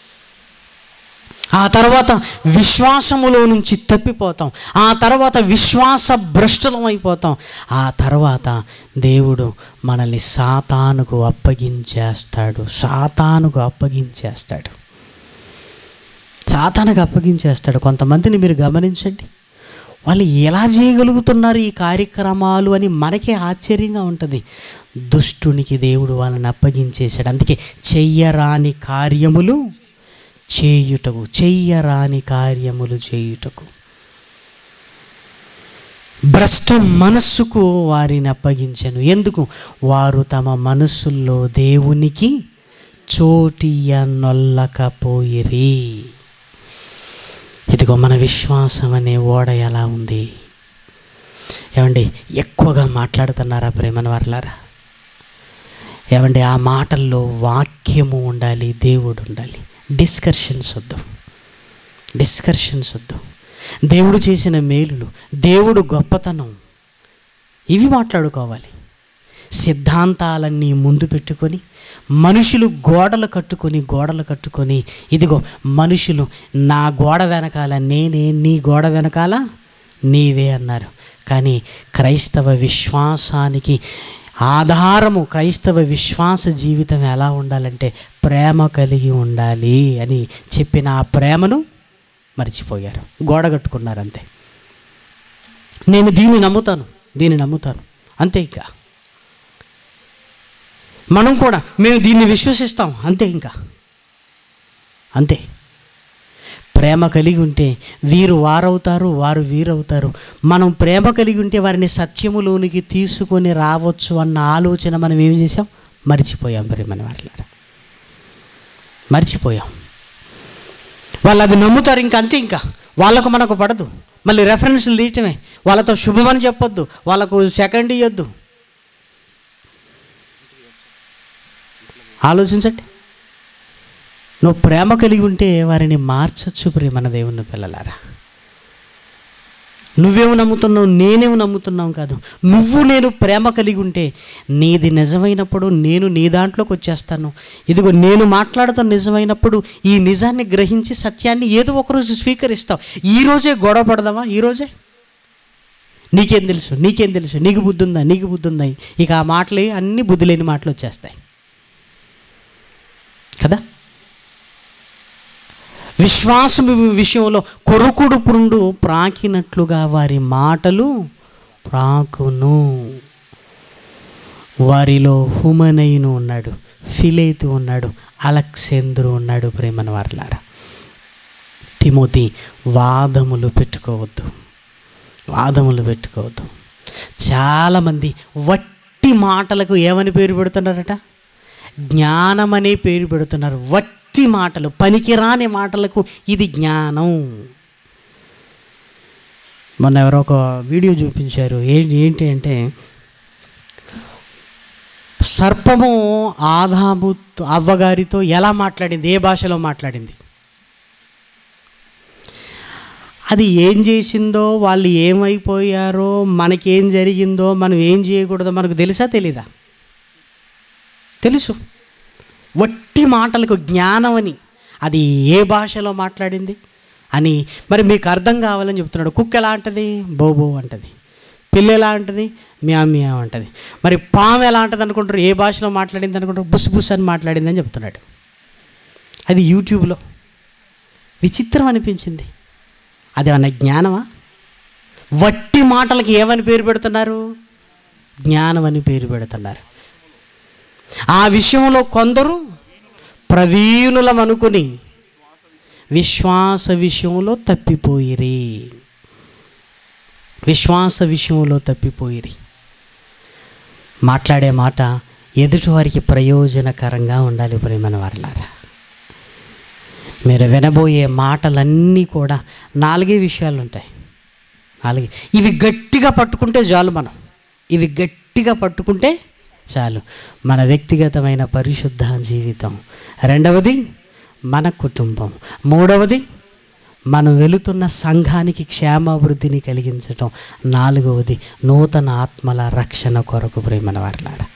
A: ఆ తర్వాత విశ్వాసములో నుంచి తప్పిపోతాం ఆ తర్వాత విశ్వాస భ్రష్టులం అయిపోతాం ఆ తర్వాత దేవుడు మనల్ని సాతానుకు అప్పగించేస్తాడు సాతానుకు అప్పగించేస్తాడు సాతానుకు అప్పగించేస్తాడు కొంతమందిని మీరు గమనించండి వాళ్ళు ఎలా చేయగలుగుతున్నారు ఈ కార్యక్రమాలు అని మనకే ఆశ్చర్యంగా ఉంటుంది దుష్టునికి దేవుడు వాళ్ళని అప్పగించేశాడు అందుకే చెయ్యరాని కార్యములు చేయుటకు చెయ్యరాని కార్యములు చేయుటకు భ్రష్ట మనస్సుకు వారిని అప్పగించను ఎందుకు వారు తమ మనస్సుల్లో దేవునికి చోటియ నొల్లకపోయిరి ఇదిగో మన విశ్వాసం అనే ఓడ ఎలా ఉంది ఏమండి ఎక్కువగా మాట్లాడుతున్నారా ప్రేమన వారలారా ఏమండి ఆ మాటల్లో వాక్యము ఉండాలి దేవుడు ఉండాలి డిస్కర్షన్స్ వద్దు డిస్కర్షన్స్ వద్దు దేవుడు చేసిన మేలులు దేవుడు గొప్పతనం ఇవి మాట్లాడుకోవాలి సిద్ధాంతాలన్నీ ముందు పెట్టుకొని మనుషులు గోడలు కట్టుకొని గోడలు కట్టుకొని ఇదిగో మనుషులు నా గోడ వెనకాల నేనే నీ గోడ వెనకాల నీవే అన్నారు కానీ క్రైస్తవ విశ్వాసానికి ఆధారము క్రైస్తవ విశ్వాస జీవితం ఎలా ఉండాలంటే ప్రేమ కలిగి ఉండాలి అని చెప్పిన ఆ ప్రేమను మర్చిపోయారు గోడ కట్టుకున్నారు అంతే నేను దీన్ని నమ్ముతాను దీన్ని నమ్ముతాను అంతే ఇక మనం కూడా మేము దీన్ని విశ్వసిస్తాం అంతే ఇంకా అంతే ప్రేమ కలిగి ఉంటే వీరు వారవుతారు వారు వీరవుతారు మనం ప్రేమ కలిగి ఉంటే వారిని సత్యములోనికి తీసుకొని రావచ్చు అన్న ఆలోచన మనం ఏం చేసాం మర్చిపోయాం మరి మన వారిలారా మర్చిపోయాం వాళ్ళు అది నమ్ముతారు ఇంకా అంతే ఇంకా వాళ్ళకు మనకు పడదు మళ్ళీ రెఫరెన్స్లు తీయటమే వాళ్ళతో శుభమని చెప్పొద్దు వాళ్ళకు సెకండ్ ఇవ్వద్దు ఆలోచించండి నువ్వు ప్రేమ కలిగి ఉంటే వారిని మార్చచ్చు ప్రేమన దేవుని పిల్లలారా నువ్వేమో నమ్ముతున్నావు నేనేమో నమ్ముతున్నావు కాదు నువ్వు నేను ప్రేమ కలిగి ఉంటే నీది నిజమైనప్పుడు నేను నీ దాంట్లోకి వచ్చేస్తాను ఇదిగో నేను మాట్లాడతాను నిజమైనప్పుడు ఈ నిజాన్ని గ్రహించి సత్యాన్ని ఏదో ఒకరోజు స్వీకరిస్తావు ఈరోజే గొడవ పడదామా ఈరోజే నీకేం తెలుసు నీకేం తెలుసు నీకు బుద్ధి ఉందా నీకు బుద్ధి ఉందా ఇక ఆ మాటలే అన్ని బుద్ధి లేని మాటలు వచ్చేస్తాయి కదా విశ్వాసం విషయంలో కొరుకుడు పురుండు ప్రాకినట్లుగా వారి మాటలు ప్రాకును వారిలో హుమనయును ఉన్నాడు ఫిలేతు ఉన్నాడు అలక్సేంద్రు ఉన్నాడు ప్రేమన వారలారా తిమోతి వాదములు పెట్టుకోవద్దు వాదములు పెట్టుకోవద్దు చాలామంది వట్టి మాటలకు ఏమని పేరు పెడుతున్నారట జ్ఞానం అనే పేరు పెడుతున్నారు వట్టి మాటలు పనికిరాని మాటలకు ఇది జ్ఞానం మొన్న ఎవరో ఒక వీడియో చూపించారు ఏంటి ఏంటి అంటే సర్పము ఆదాము అవ్వగారితో ఎలా మాట్లాడింది ఏ భాషలో మాట్లాడింది అది ఏం చేసిందో వాళ్ళు ఏమైపోయారో మనకేం జరిగిందో మనం ఏం చేయకూడదో మనకు తెలుసా తెలీదా తెలుసు వట్టి మాటలకు జ్ఞానం అని అది ఏ భాషలో మాట్లాడింది అని మరి మీకు అర్థం కావాలని చెప్తున్నాడు కుక్క ఎలా అంటది బోబో అంటది పిల్ల ఎలా అంటది మ్యా మ్యా అంటది మరి పాము ఎలా అంటది అనుకుంటారు ఏ భాషలో మాట్లాడింది అనుకుంటారు బుస్ బుస్ అని మాట్లాడింది అని చెప్తున్నాడు అది యూట్యూబ్లో విచిత్రం అనిపించింది అది అన్న జ్ఞానమా వట్టి మాటలకి ఏమని పేరు పెడుతున్నారు జ్ఞానం అని పేరు పెడుతున్నారు ఆ విషయంలో కొందరు ప్రవీణులం అనుకుని విశ్వాస విషయంలో తప్పిపోయిరి విశ్వాస విషయంలో తప్పిపోయిరి మాట్లాడే మాట ఎదుటివారికి ప్రయోజనకరంగా ఉండాలి ప్రేమన వారలారా మీరు వినబోయే మాటలన్నీ కూడా నాలుగే విషయాలు ఉంటాయి నాలుగే ఇవి గట్టిగా పట్టుకుంటే చాలు మనం ఇవి గట్టిగా పట్టుకుంటే చాలు మన వ్యక్తిగతమైన పరిశుద్ధ జీవితం రెండవది మన కుటుంబం మూడవది మనం వెళుతున్న సంఘానికి క్షేమాభివృద్ధిని కలిగించటం నాలుగవది నూతన ఆత్మల రక్షణ కొరకు ప్రేమన వారలారా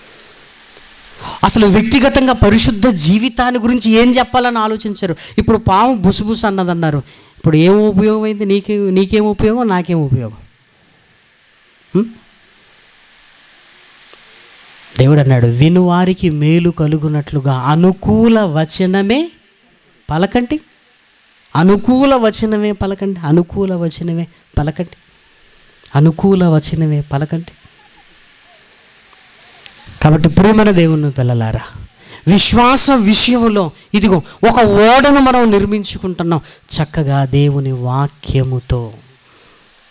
A: అసలు వ్యక్తిగతంగా పరిశుద్ధ జీవితాన్ని గురించి ఏం చెప్పాలని ఆలోచించారు ఇప్పుడు పాము బుసుబుసు అన్నదన్నారు ఇప్పుడు ఏం ఉపయోగం అయింది నీకే నీకేం ఉపయోగం నాకేం ఉపయోగం హ్మ్? దేవుడు అన్నాడు వినువారికి మేలు కలుగునట్లుగా అనుకూల వచనమే పలకండి అనుకూల వచనమే పలకండి అనుకూల వచనమే పలకండి అనుకూల వచనమే పలకండి కాబట్టి ప్రేమన దేవుని పిల్లలారా విశ్వాస విషయంలో ఇదిగో ఒక ఓడను మనం నిర్మించుకుంటున్నాం చక్కగా దేవుని వాక్యముతో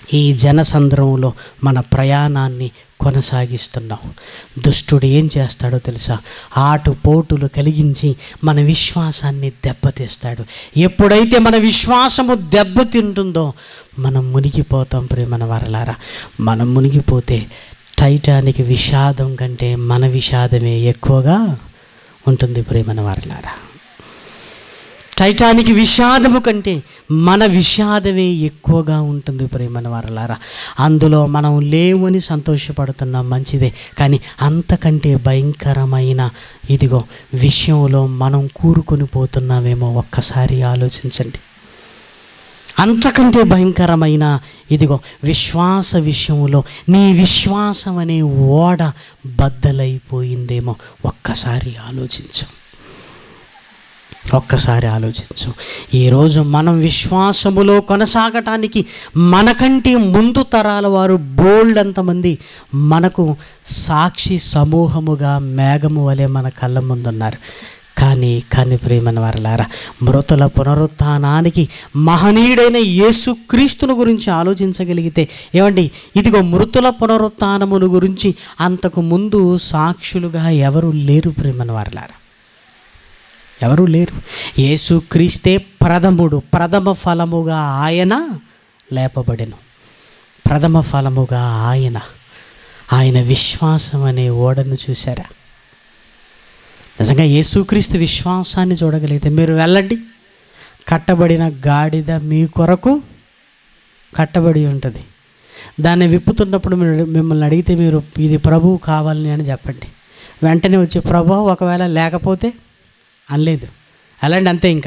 A: ఈ జనసంద్రంలో మన ప్రయాణాన్ని కొనసాగిస్తున్నాం దుష్టుడు ఏం చేస్తాడో తెలుసా ఆటుపోటులు కలిగించి మన విశ్వాసాన్ని దెబ్బతీస్తాడు ఎప్పుడైతే మన విశ్వాసము దెబ్బతింటుందో మనం మునిగిపోతాం ప్రేమన వరలారా మనం మునిగిపోతే టైటానిక్ విషాదం కంటే మన విషాదమే ఎక్కువగా ఉంటుంది ప్రేమన వరలారా టైటానిక్ విషాదము కంటే మన విషాదమే ఎక్కువగా ఉంటుంది ప్రేమన వారలారా అందులో మనం లేవని సంతోషపడుతున్నాం మంచిదే కానీ అంతకంటే భయంకరమైన ఇదిగో విషయంలో మనం కూరుకొని పోతున్నామేమో ఒక్కసారి ఆలోచించండి అంతకంటే భయంకరమైన ఇదిగో విశ్వాస విషయంలో నీ విశ్వాసం అనే ఓడ బద్దలైపోయిందేమో ఒక్కసారి ఆలోచించు ఒక్కసారి ఆలోచించు ఈరోజు మనం విశ్వాసములో కొనసాగటానికి మనకంటే ముందు తరాల వారు బోల్డ్ అంతమంది మనకు సాక్షి సమూహముగా మేఘము వలె మన కళ్ళ ముందున్నారు కానీ కానీ ప్రేమన వారలారా మృతుల పునరుత్థానానికి మహనీయుడైన యేసుక్రీస్తును గురించి ఆలోచించగలిగితే ఏమండి ఇదిగో మృతుల పునరుత్థానమును గురించి అంతకు ముందు సాక్షులుగా ఎవరు లేరు ప్రేమన వారలారా ఎవరూ లేరు యేసుక్రీస్తే ప్రథముడు ప్రథమ ఫలముగా ఆయన లేపబడెను ప్రథమ ఫలముగా ఆయన ఆయన విశ్వాసం అనే ఓడను చూశారా నిజంగా యేసుక్రీస్తు విశ్వాసాన్ని చూడగలిగితే మీరు వెళ్ళండి కట్టబడిన గాడిద మీ కొరకు కట్టబడి ఉంటుంది దాన్ని విప్పుతున్నప్పుడు మీరు మిమ్మల్ని అడిగితే మీరు ఇది ప్రభువు కావాలని అని చెప్పండి వెంటనే వచ్చి ప్రభు ఒకవేళ లేకపోతే అనలేదు అలాంటి అంతే ఇంకా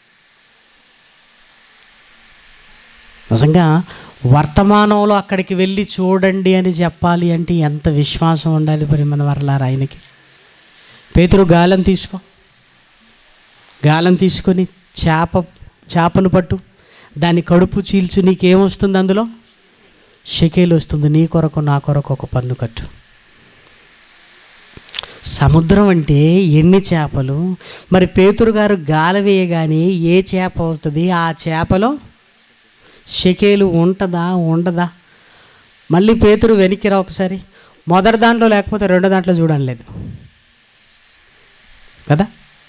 A: నిజంగా వర్తమానంలో అక్కడికి వెళ్ళి చూడండి అని చెప్పాలి అంటే ఎంత విశ్వాసం ఉండాలి మరి మన వరలారా ఆయనకి పేతురు గాలం తీసుకో గాలం తీసుకొని చేప చేపను పట్టు దాని కడుపు చీల్చు నీకేమొస్తుంది అందులో షకేలు వస్తుంది నీ కొరకు నా కొరకు ఒక పన్ను కట్టు సముద్రం అంటే ఎన్ని చేపలు మరి పేతురు గారు గాల వేయగానే ఏ చేప వస్తుంది ఆ చేపలో షకేలు ఉంటుందా ఉండదా మళ్ళీ పేతురు వెనక్కిరా ఒకసారి మొదటి దాంట్లో లేకపోతే రెండో దాంట్లో చూడడం లేదు కదా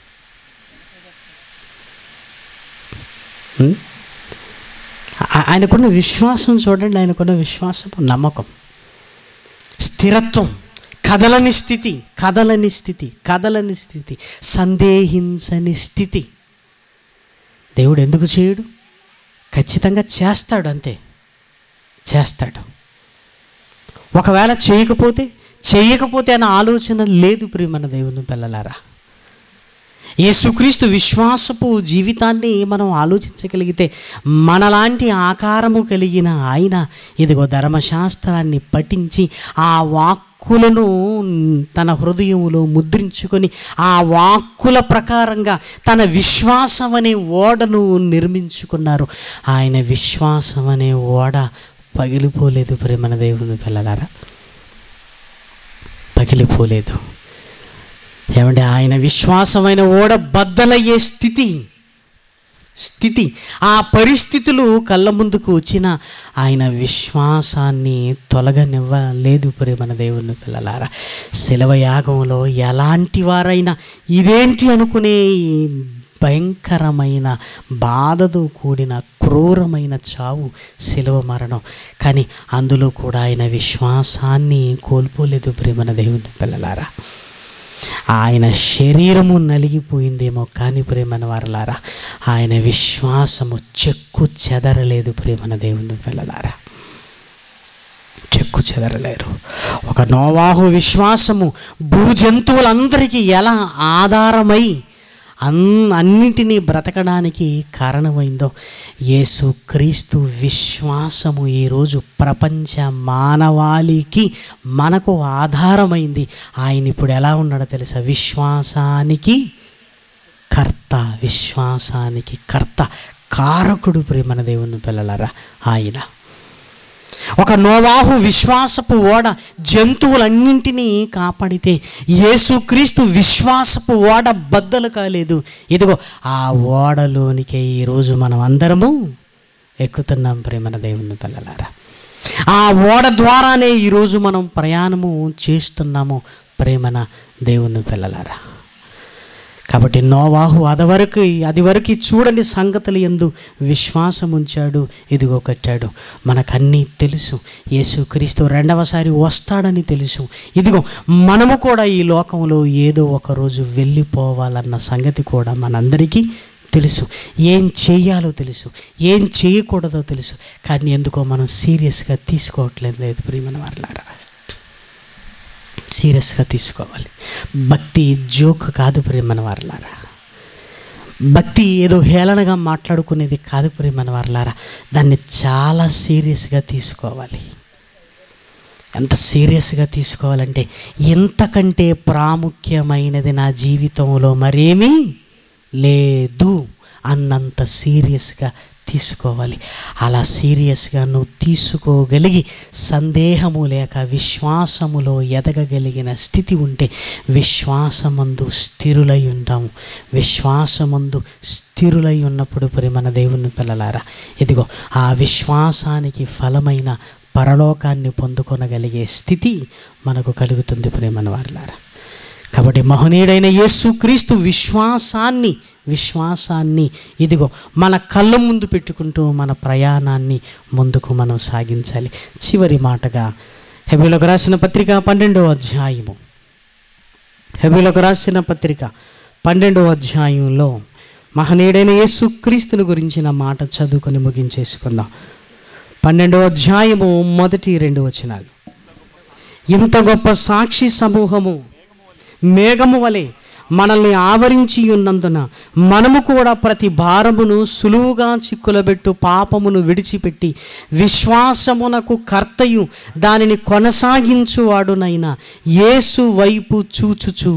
A: ఉం? ఆ- ఆయనకున్న విశ్వాసం చూడండి ఆయనకున్న విశ్వాసం నమ్మకం స్థిరత్వం కదలని స్థితి కదలని స్థితి కదలని స్థితి సందేహించని స్థితి దేవుడు ఎందుకు చేయడు ఖచ్చితంగా చేస్తాడు అంతే చేస్తాడు ఒకవేళ చేయకపోతే చేయకపోతే అన్న ఆలోచన లేదు ప్రియమన్న దేవుని పిల్లలారా యేసుక్రీస్తు విశ్వాసపు జీవితాన్ని మనం ఆలోచించగలిగితే మనలాంటి ఆకారము కలిగిన ఆయన ఇదిగో ధర్మశాస్త్రాన్ని పఠించి ఆ వాక్కులను తన హృదయములో ముద్రించుకొని ఆ వాక్కుల ప్రకారంగా తన విశ్వాసం అనే ఓడను నిర్మించుకున్నారు ఆయన విశ్వాసం అనే ఓడ పగిలిపోలేదు ప్రేమన దేవుని పిల్లలారా పగిలిపోలేదు ఏమంటే ఆయన విశ్వాసమైన ఓడ బద్దలయ్యే స్థితి స్థితి ఆ పరిస్థితులు కళ్ళ ముందుకు వచ్చిన ఆయన విశ్వాసాన్ని తొలగనివ్వలేదు ప్రేమన దేవుని పిల్లలారా శిలవ యాగంలో ఎలాంటి వారైనా ఇదేంటి అనుకునే ఈ భయంకరమైన బాధతో కూడిన క్రూరమైన చావు శిలువ మరణం కానీ అందులో కూడా ఆయన విశ్వాసాన్ని కోల్పోలేదు ప్రేమన దేవుని పిల్లలారా ఆయన శరీరము నలిగిపోయిందేమో కానీ ప్రేమన వారలారా ఆయన విశ్వాసము చెక్కు చెదరలేదు ప్రేమన దేవుని పిల్లలారా చెక్కు చెదరలేరు ఒక నోవాహు విశ్వాసము భూజంతువులందరికీ ఎలా ఆధారమై అన్ అన్నింటినీ బ్రతకడానికి కారణమైందో యేసు క్రీస్తు విశ్వాసము ఈరోజు ప్రపంచ మానవాళికి మనకు ఆధారమైంది ఆయన ఇప్పుడు ఎలా ఉన్నాడో తెలుసా విశ్వాసానికి కర్త విశ్వాసానికి కర్త కారకుడు ప్రేమన దేవుని పిల్లలరా ఆయన ఒక నోవాహు విశ్వాసపు ఓడ జంతువులన్నింటినీ కాపాడితే యేసుక్రీస్తు విశ్వాసపు ఓడ బద్దలు కాలేదు ఇదిగో ఆ ఓడలోనికే ఈరోజు మనం అందరము ఎక్కుతున్నాం ప్రేమన దేవుని పిల్లలారా ఆ ఓడ ద్వారానే ఈరోజు మనం ప్రయాణము చేస్తున్నాము ప్రేమన దేవుని పిల్లలారా కాబట్టి నోవాహు అదవరకు అది వరకు చూడని సంగతులు ఎందు విశ్వాసం ఉంచాడు ఇదిగో కట్టాడు మనకన్నీ తెలుసు యేసుక్రీస్తు రెండవసారి వస్తాడని తెలుసు ఇదిగో మనము కూడా ఈ లోకంలో ఏదో ఒక రోజు వెళ్ళిపోవాలన్న సంగతి కూడా మనందరికీ తెలుసు ఏం చేయాలో తెలుసు ఏం చేయకూడదో తెలుసు కానీ ఎందుకో మనం సీరియస్గా తీసుకోవట్లేదు లేదు ప్రియమైన వారులారా సీరియస్గా తీసుకోవాలి భక్తి జోక్ కాదు ప్రేమన వారలారా భక్తి ఏదో హేళనగా మాట్లాడుకునేది కాదు ప్రేమన వారలారా దాన్ని చాలా సీరియస్గా తీసుకోవాలి ఎంత సీరియస్గా తీసుకోవాలంటే ఎంతకంటే ప్రాముఖ్యమైనది నా జీవితంలో మరేమీ లేదు అన్నంత సీరియస్గా తీసుకోవాలి అలా సీరియస్గా నువ్వు తీసుకోగలిగి సందేహము లేక విశ్వాసములో ఎదగగలిగిన స్థితి ఉంటే విశ్వాసమందు స్థిరులై ఉంటాము విశ్వాసమందు స్థిరులై ఉన్నప్పుడు ప్రేమన దేవుని పిల్లలారా ఇదిగో ఆ విశ్వాసానికి ఫలమైన పరలోకాన్ని పొందుకొనగలిగే స్థితి మనకు కలుగుతుంది ప్రేమన వారిలారా కాబట్టి మహనీయుడైన యేసుక్రీస్తు విశ్వాసాన్ని విశ్వాసాన్ని ఇదిగో మన కళ్ళ ముందు పెట్టుకుంటూ మన ప్రయాణాన్ని ముందుకు మనం సాగించాలి చివరి మాటగా హెబిలకు రాసిన పత్రిక పన్నెండవ అధ్యాయము హెబిలకు రాసిన పత్రిక పన్నెండవ అధ్యాయంలో మహనీయుడైన యేసుక్రీస్తుని గురించిన మాట చదువుకొని ముగించేసుకుందాం పన్నెండవ అధ్యాయము మొదటి రెండు వచనాలు ఇంత గొప్ప సాక్షి సమూహము మేఘము వలె మనల్ని ఆవరించి ఉన్నందున మనము కూడా ప్రతి భారమును సులువుగా చిక్కులబెట్టు పాపమును విడిచిపెట్టి విశ్వాసమునకు కర్తయు దానిని కొనసాగించువాడునైనా యేసు వైపు చూచుచు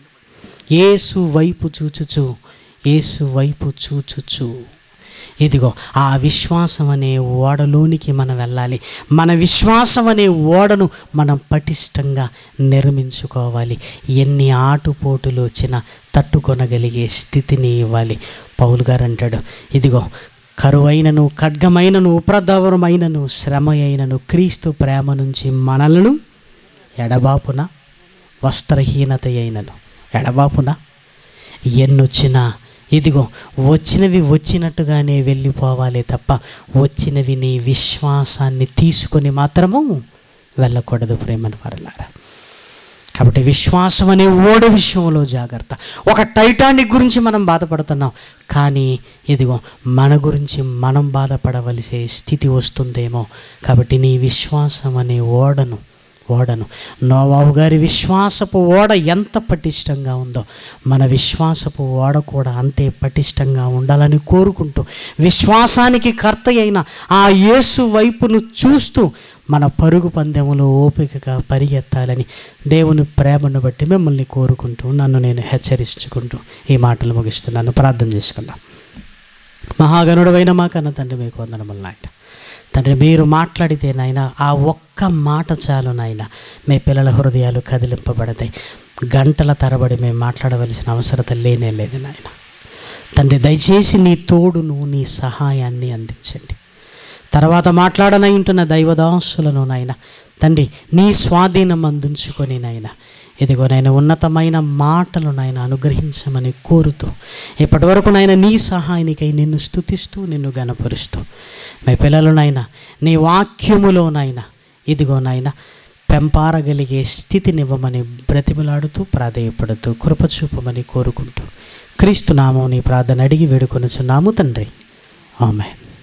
A: యేసు వైపు చూచుచు యేసు వైపు చూచుచు ఇదిగో ఆ విశ్వాసం అనే ఓడలోనికి మనం వెళ్ళాలి మన విశ్వాసం అనే ఓడను మనం పటిష్టంగా నిర్మించుకోవాలి ఎన్ని ఆటుపోటులు వచ్చినా తట్టుకొనగలిగే స్థితిని ఇవ్వాలి పౌలు గారు అంటాడు ఇదిగో కరువైనను ఖడ్గమైనను ఉపద్రవమైనను శ్రమ అయినను క్రీస్తు ప్రేమ నుంచి మనలను ఎడబాపున వస్త్రహీనత అయినను ఎడబాపున ఎన్నొచ్చినా ఇదిగో వచ్చినవి వచ్చినట్టుగానే వెళ్ళిపోవాలి తప్ప వచ్చినవి నీ విశ్వాసాన్ని తీసుకొని మాత్రము వెళ్ళకూడదు ప్రేమను వరలారా కాబట్టి విశ్వాసం అనే ఓడ విషయంలో జాగ్రత్త ఒక టైటానిక్ గురించి మనం బాధపడుతున్నాం కానీ ఇదిగో మన గురించి మనం బాధపడవలసే స్థితి వస్తుందేమో కాబట్టి నీ విశ్వాసం అనే ఓడను ఓడను నోవాబు గారి విశ్వాసపు ఓడ ఎంత పటిష్టంగా ఉందో మన విశ్వాసపు ఓడ కూడా అంతే పటిష్టంగా ఉండాలని కోరుకుంటూ విశ్వాసానికి కర్త అయిన ఆ యేసు వైపును చూస్తూ మన పరుగు పందెములో ఓపికగా పరిగెత్తాలని దేవుని ప్రేమను బట్టి మిమ్మల్ని కోరుకుంటూ నన్ను నేను హెచ్చరించుకుంటూ ఈ మాటలు ముగిస్తున్నాను ప్రార్థన చేసుకుందాం మహాగణుడైన మా కన్న తండ్రి మీకు వందనములు నాయన తండ్రి మీరు మాట్లాడితే నాయన ఆ ఒక్క మాట చాలు నాయన మీ పిల్లల హృదయాలు కదిలింపబడతాయి గంటల తరబడి మేము మాట్లాడవలసిన అవసరత లేనే లేదు నాయన తండ్రి దయచేసి నీ తోడును నీ సహాయాన్ని అందించండి తర్వాత మాట్లాడనై ఉంటున్న దైవదాసులను నాయన తండ్రి నీ స్వాధీనం అందించుకొని నాయన ఇదిగో నాయన ఉన్నతమైన మాటలు నాయన అనుగ్రహించమని కోరుతూ ఇప్పటి వరకు నాయన నీ సహాయానికై నిన్ను స్తుతిస్తూ నిన్ను గనపరుస్తూ మీ పిల్లలు నాయన నీ వాక్యములో నాయన ఇదిగో నాయన పెంపారగలిగే స్థితినివ్వమని బ్రతిమలాడుతూ ప్రాధేయపడుతూ కృపచూపమని కోరుకుంటూ క్రీస్తు నామం నీ ప్రార్థన అడిగి వేడుకొనుచున్నాము తండ్రి ఆమె